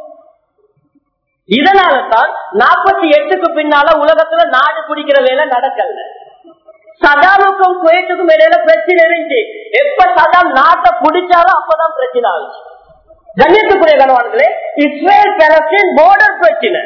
இதனால தான் நாற்பத்தி எட்டுக்கு பின்னால உலகத்துல நாடு பிடிக்கிற வேலை நடக்கல சதாமுக்கும் குவைத்துக்கும் இடையில பிரச்சனை இருந்துச்சு எப்ப சதாம் நாட்டை பிடிச்சாலும் அப்பதான் பிரச்சனை ஆகுச்சு கண்ணியத்துக்குரிய கனவான்களே இஸ்ரேல் பேலஸ்டீன் போர்டர் பிரச்சனை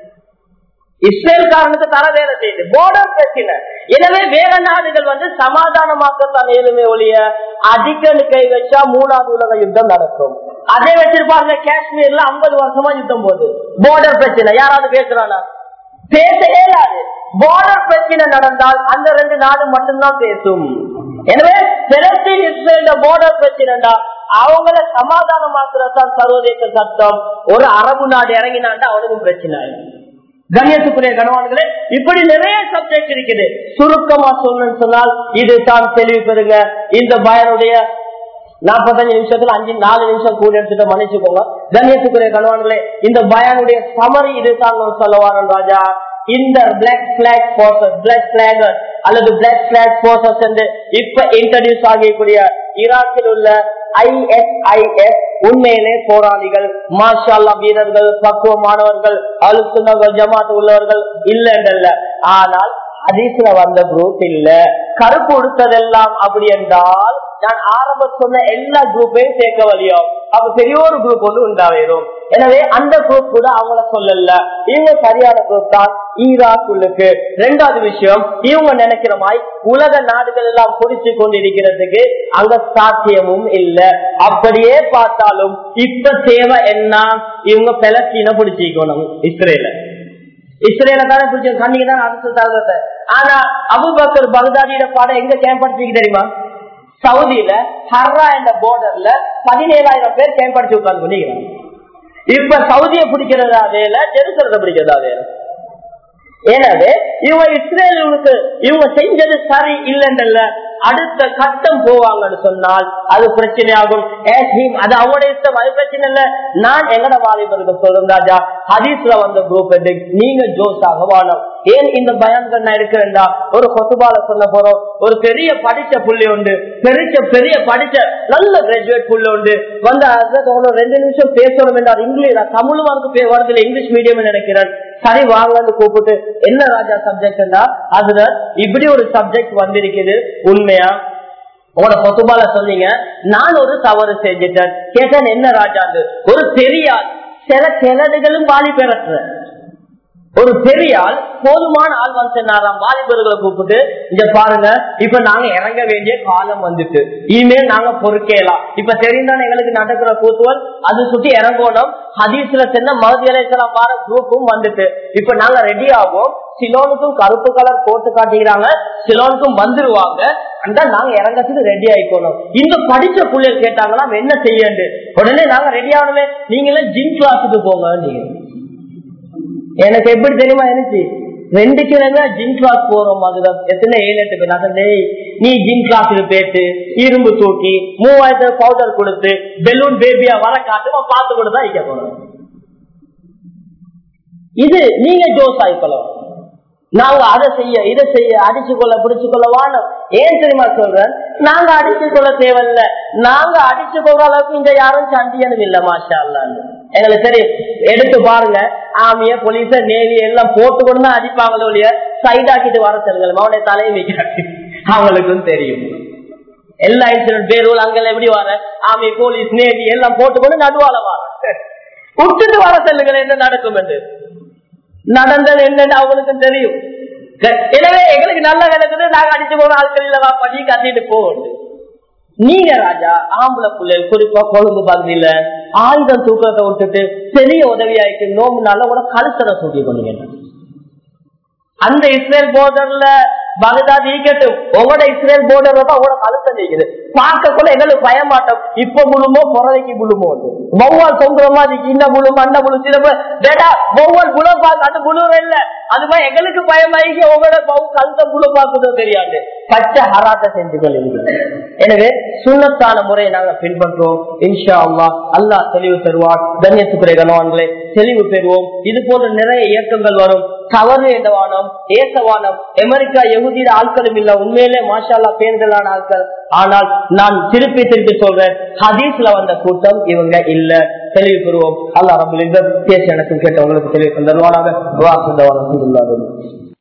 இஸ்ரேல் காரணத்துக்கு தர வேலை செய்யுது போர்டர் பிரச்சனை எனவே வேற நாடுகள் வந்து சமாதானமாக்கத்தான் ஏழுமே ஒழிய அடிக்கடி கை வச்சா மூணாவது உலக யுத்தம் நடக்கும் அதே வச்சிருப்பாங்க காஷ்மீர்ல ஐம்பது வருஷமா யுத்தம் போகுது போர்டர் பிரச்சனை யாராவது பேசுறானா பேச இயலாது பார்டர் பிரச்சனை நடந்தால் அந்த ரெண்டு நாடு மட்டும்தான் பேசும் எனவே பெலஸ்தீன் இஸ்ரேல் பார்டர் பிரச்சனைடா அவங்கள சமாதானமாக்குறதான் சர்வதேச சட்டம் ஒரு அரபு நாடு இறங்கினாண்டா அவனுக்கும் பிரச்சனை கண்ணியத்துக்குரிய கணவான்களே இப்படி நிறைய சப்ஜெக்ட் இருக்குது சுருக்கமா சொல்லணும்னு சொன்னால் இது தான் தெளிவு பெறுங்க இந்த பயனுடைய நாற்பத்தஞ்சு நிமிஷத்துல அஞ்சு நாலு நிமிஷம் கூட எடுத்துட்டு மன்னிச்சுக்கோங்க கண்ணியத்துக்குரிய கணவான்களே இந்த பயானுடைய சமரி இதுதான் சொல்ல வாரன் ராஜா இந்த பிளாக் பிளாக் போர்சஸ் பிளாக் பிளாகர் அல்லது பிளாக் பிளாக் போர்சஸ் என்று இப்ப இன்ட்ரடியூஸ் ஆகக்கூடிய ஈராக்கில் உள்ள ஐஎஸ்ஐஎஸ் உண்மையிலே போராளிகள் மாஷால்லா வீரர்கள் பக்குவமானவர்கள் அழுத்துனர்கள் ஜமாத் உள்ளவர்கள் இல்லைன்றல்ல ஆனால் ஹதீஸ்ல வந்த குரூப் இல்ல கருப்பு உடுத்ததெல்லாம் அப்படி என்றால் நான் ஆரம்ப சொன்ன எல்லா குரூப்பையும் சேர்க்க வழியும் அப்ப பெரிய ஒரு குரூப் ஒன்று உண்டாயிரும் எனவே அந்த குரூப் கூட அவங்கள சொல்லல இவங்க சரியான குரூப் தான் ஈராக் உள்ளுக்கு ரெண்டாவது விஷயம் இவங்க நினைக்கிற மாதிரி உலக நாடுகள் எல்லாம் குடிச்சு கொண்டிருக்கிறதுக்கு அங்க சாத்தியமும் இல்ல அப்படியே பார்த்தாலும் இப்ப தேவை என்ன இவங்க பெலஸ்தீன பிடிச்சிக்கணும் இஸ்ரேல இஸ்ரேல தானே பிடிச்ச கண்ணிக்கு தான் அரசு தகவல் ஆனா அபுபக்கர் பகதாதியோட பாடம் எங்க கேம்ப் அடிச்சுக்கு தெரியுமா சவுதியில ஹர்ரா என்ற போர்டர்ல பதினேழாயிரம் பேர் கேம்ப் அடிச்சு உட்கார்ந்து பண்ணிக்கிறாங்க இப்ப சவுதியை பிடிக்கிறதா வேலை ஜெருசலத்தை பிடிக்கிறதா வேலை எனவே இவங்க இஸ்ரேலுக்கு இவங்க செஞ்சது சரி இல்லைன்றல்ல அடுத்த கட்டம் போவாங்கன்னு சொன்னால் அது பிரச்சனையாகும் அது அவங்களுடைய இஷ்டம் அது பிரச்சனை இல்ல நான் எங்கட வாலிபருக்கு சொல்றேன் ராஜா ஹதீஸ்ல வந்த குரூப் நீங்க ஜோஸாக வாழும் ஏன் இந்த பயான்கள் நான் இருக்கிறேன்டா ஒரு கொசுபால சொல்ல போறோம் ஒரு பெரிய படிச்ச புள்ளி உண்டு பெரிய பெரிய படிச்ச நல்ல கிராஜுவேட் புள்ளி உண்டு வந்து ரெண்டு நிமிஷம் பேசணும் என்றால் இங்கிலீஷ் தமிழ் வந்து வரதுல இங்கிலீஷ் மீடியம் நினைக்கிறேன் சரி வாங்கன்னு கூப்பிட்டு என்ன ராஜா சப்ஜெக்ட்னா அதுல இப்படி ஒரு சப்ஜெக்ட் வந்திருக்குது உண்மையா உங்களோட பொத்துபால சொன்னீங்க நான் ஒரு தவறு செஞ்சுட்டேன் கேட்டேன் என்ன ராஜாண்டு ஒரு பெரியாள் சில கிணறுகளும் வாலி பெறட்டுறேன் ஒரு பெரியாள் போதுமான ஆள் வந்து சொன்னாராம் வாலிபர்களை கூப்பிட்டு இங்க பாருங்க இப்ப நாங்க இறங்க வேண்டிய காலம் வந்துட்டு இனிமேல் நாங்க பொறுக்கலாம் இப்ப தெரிந்தானே எங்களுக்கு நடக்கிற கூத்துவல் அது சுத்தி இறங்கணும் ஹதீஸ்ல சென்ன மகதி அலைசலாம் பார குரூப்பும் வந்துட்டு இப்ப நாங்க ரெடி ஆகும் சிலோனுக்கும் கருப்பு கலர் போட்டு காட்டிக்கிறாங்க சிலோனுக்கும் வந்துருவாங்க அந்த நாங்க இறங்கறதுக்கு ரெடி ஆயிக்கணும் இந்த படிச்ச பிள்ளைகள் கேட்டாங்கன்னா என்ன செய்யண்டு உடனே நாங்க ரெடி ஆகணுமே நீங்களே ஜிம் கிளாஸுக்கு போங்க நீங்க எனக்கு எப்படி தெரியுமா இருந்துச்சு ரெண்டு கிழமை ஜிம் கிளாஸ் போறோம் அதுல எத்தனை ஏழு எட்டு பேர் நான் சொன்னேன், நீ ஜிம் கிளாஸுக்கு போயிட்டு இரும்பு தூக்கி மூவாயிரத்து பவுடர் கொடுத்து பெலூன் பேபியா வர காட்டு பார்த்து கூட தான் இங்க போனோம் இது நீங்க ஜோஸ் ஆயிக்கலாம் நாங்க அதை செய்ய இதை செய்ய அடிச்சு கொள்ள பிடிச்சு கொள்ள வானம் ஏன் தெரியுமா சொல்றேன் நாங்க அடிச்சு கொள்ள தேவையில்ல நாங்க அடிச்சு கொள்ற அளவுக்கு இந்த யாரும் சண்டியனும் இல்ல மாஷா அல்லான்னு எங்களுக்கு சரி எடுத்து பாருங்க ஆமிய போலீஸ நேவி எல்லாம் போட்டு கொண்டு தான் அடிப்பாங்களோ இல்லையா சைடாக்கிட்டு வர சொல்லுங்க அவனை தலையை வைக்கிறாங்க அவங்களுக்கும் தெரியும் எல்லா இன்சிடென்ட் பேரூல் அங்க எப்படி வர ஆமி போலீஸ் நேவி எல்லாம் போட்டுக்கொண்டு நடுவால வர விட்டுட்டு வர சொல்லுங்க என்ன நடக்கும் என்று நடந்தது என்னன்னு அவங்களுக்கும் தெரியும் எனவே எங்களுக்கு நல்ல விளக்குது நாங்க அடிச்சு போன ஆட்கள் இல்லவா பண்ணி கத்திட்டு போகணும் நீங்க ராஜா ஆம்பளை பிள்ளைகள் குறிப்பா கொழும்பு பகுதியில ஆயுதம் தூக்கத்தை விட்டுட்டு பெரிய உதவியாயிட்டு நோம்புனால கூட கழுத்தனை தூக்கி கொண்டீங்க அந்த இஸ்ரேல் போர்டர்ல பகதாத் ஈக்கட்டும் உங்களோட இஸ்ரேல் போர்டர் தான் உங்களோட கழுத்த நீக்குது பார்க்க கூட எங்களுக்கு பயமாட்டோம் இப்ப முழுமோ புறதைக்கு முழுமோ வௌவால் தொங்குற மாதிரி இன்ன முழும அண்ண முழு சிறப்பு டேடா வௌவால் புல பார்க்க அது முழுவ இல்ல அது மாதிரி எங்களுக்கு பயமாகி உங்களோட பவு கழுத்த முழு பார்க்குதோ தெரியாது பச்சை ஹராத்த செஞ்சு கொள்ளுங்க எனவே சுண்ணத்தான முறையை நாங்க பின்பற்றுவோம் இன்ஷா அல்லா அல்லாஹ் தெளிவு பெறுவார் கண்ணியத்துக்குறை கனவான்களே தெளிவு பெறுவோம் இது போன்ற நிறைய இயக்கங்கள் வரும் தவறு எந்தவானம் ஏசவானம் அமெரிக்கா எகுதியில ஆட்களும் இல்ல உண்மையிலே மாஷாலா பேர்களான ஆட்கள் ஆனால் நான் திருப்பி திருப்பி சொல்றேன் ஹதீஸ்ல வந்த கூட்டம் இவங்க இல்ல தெளிவு பெறுவோம் அல்லா ரபுல் பேச எனக்கு கேட்டவங்களுக்கு தெளிவு தருவானாக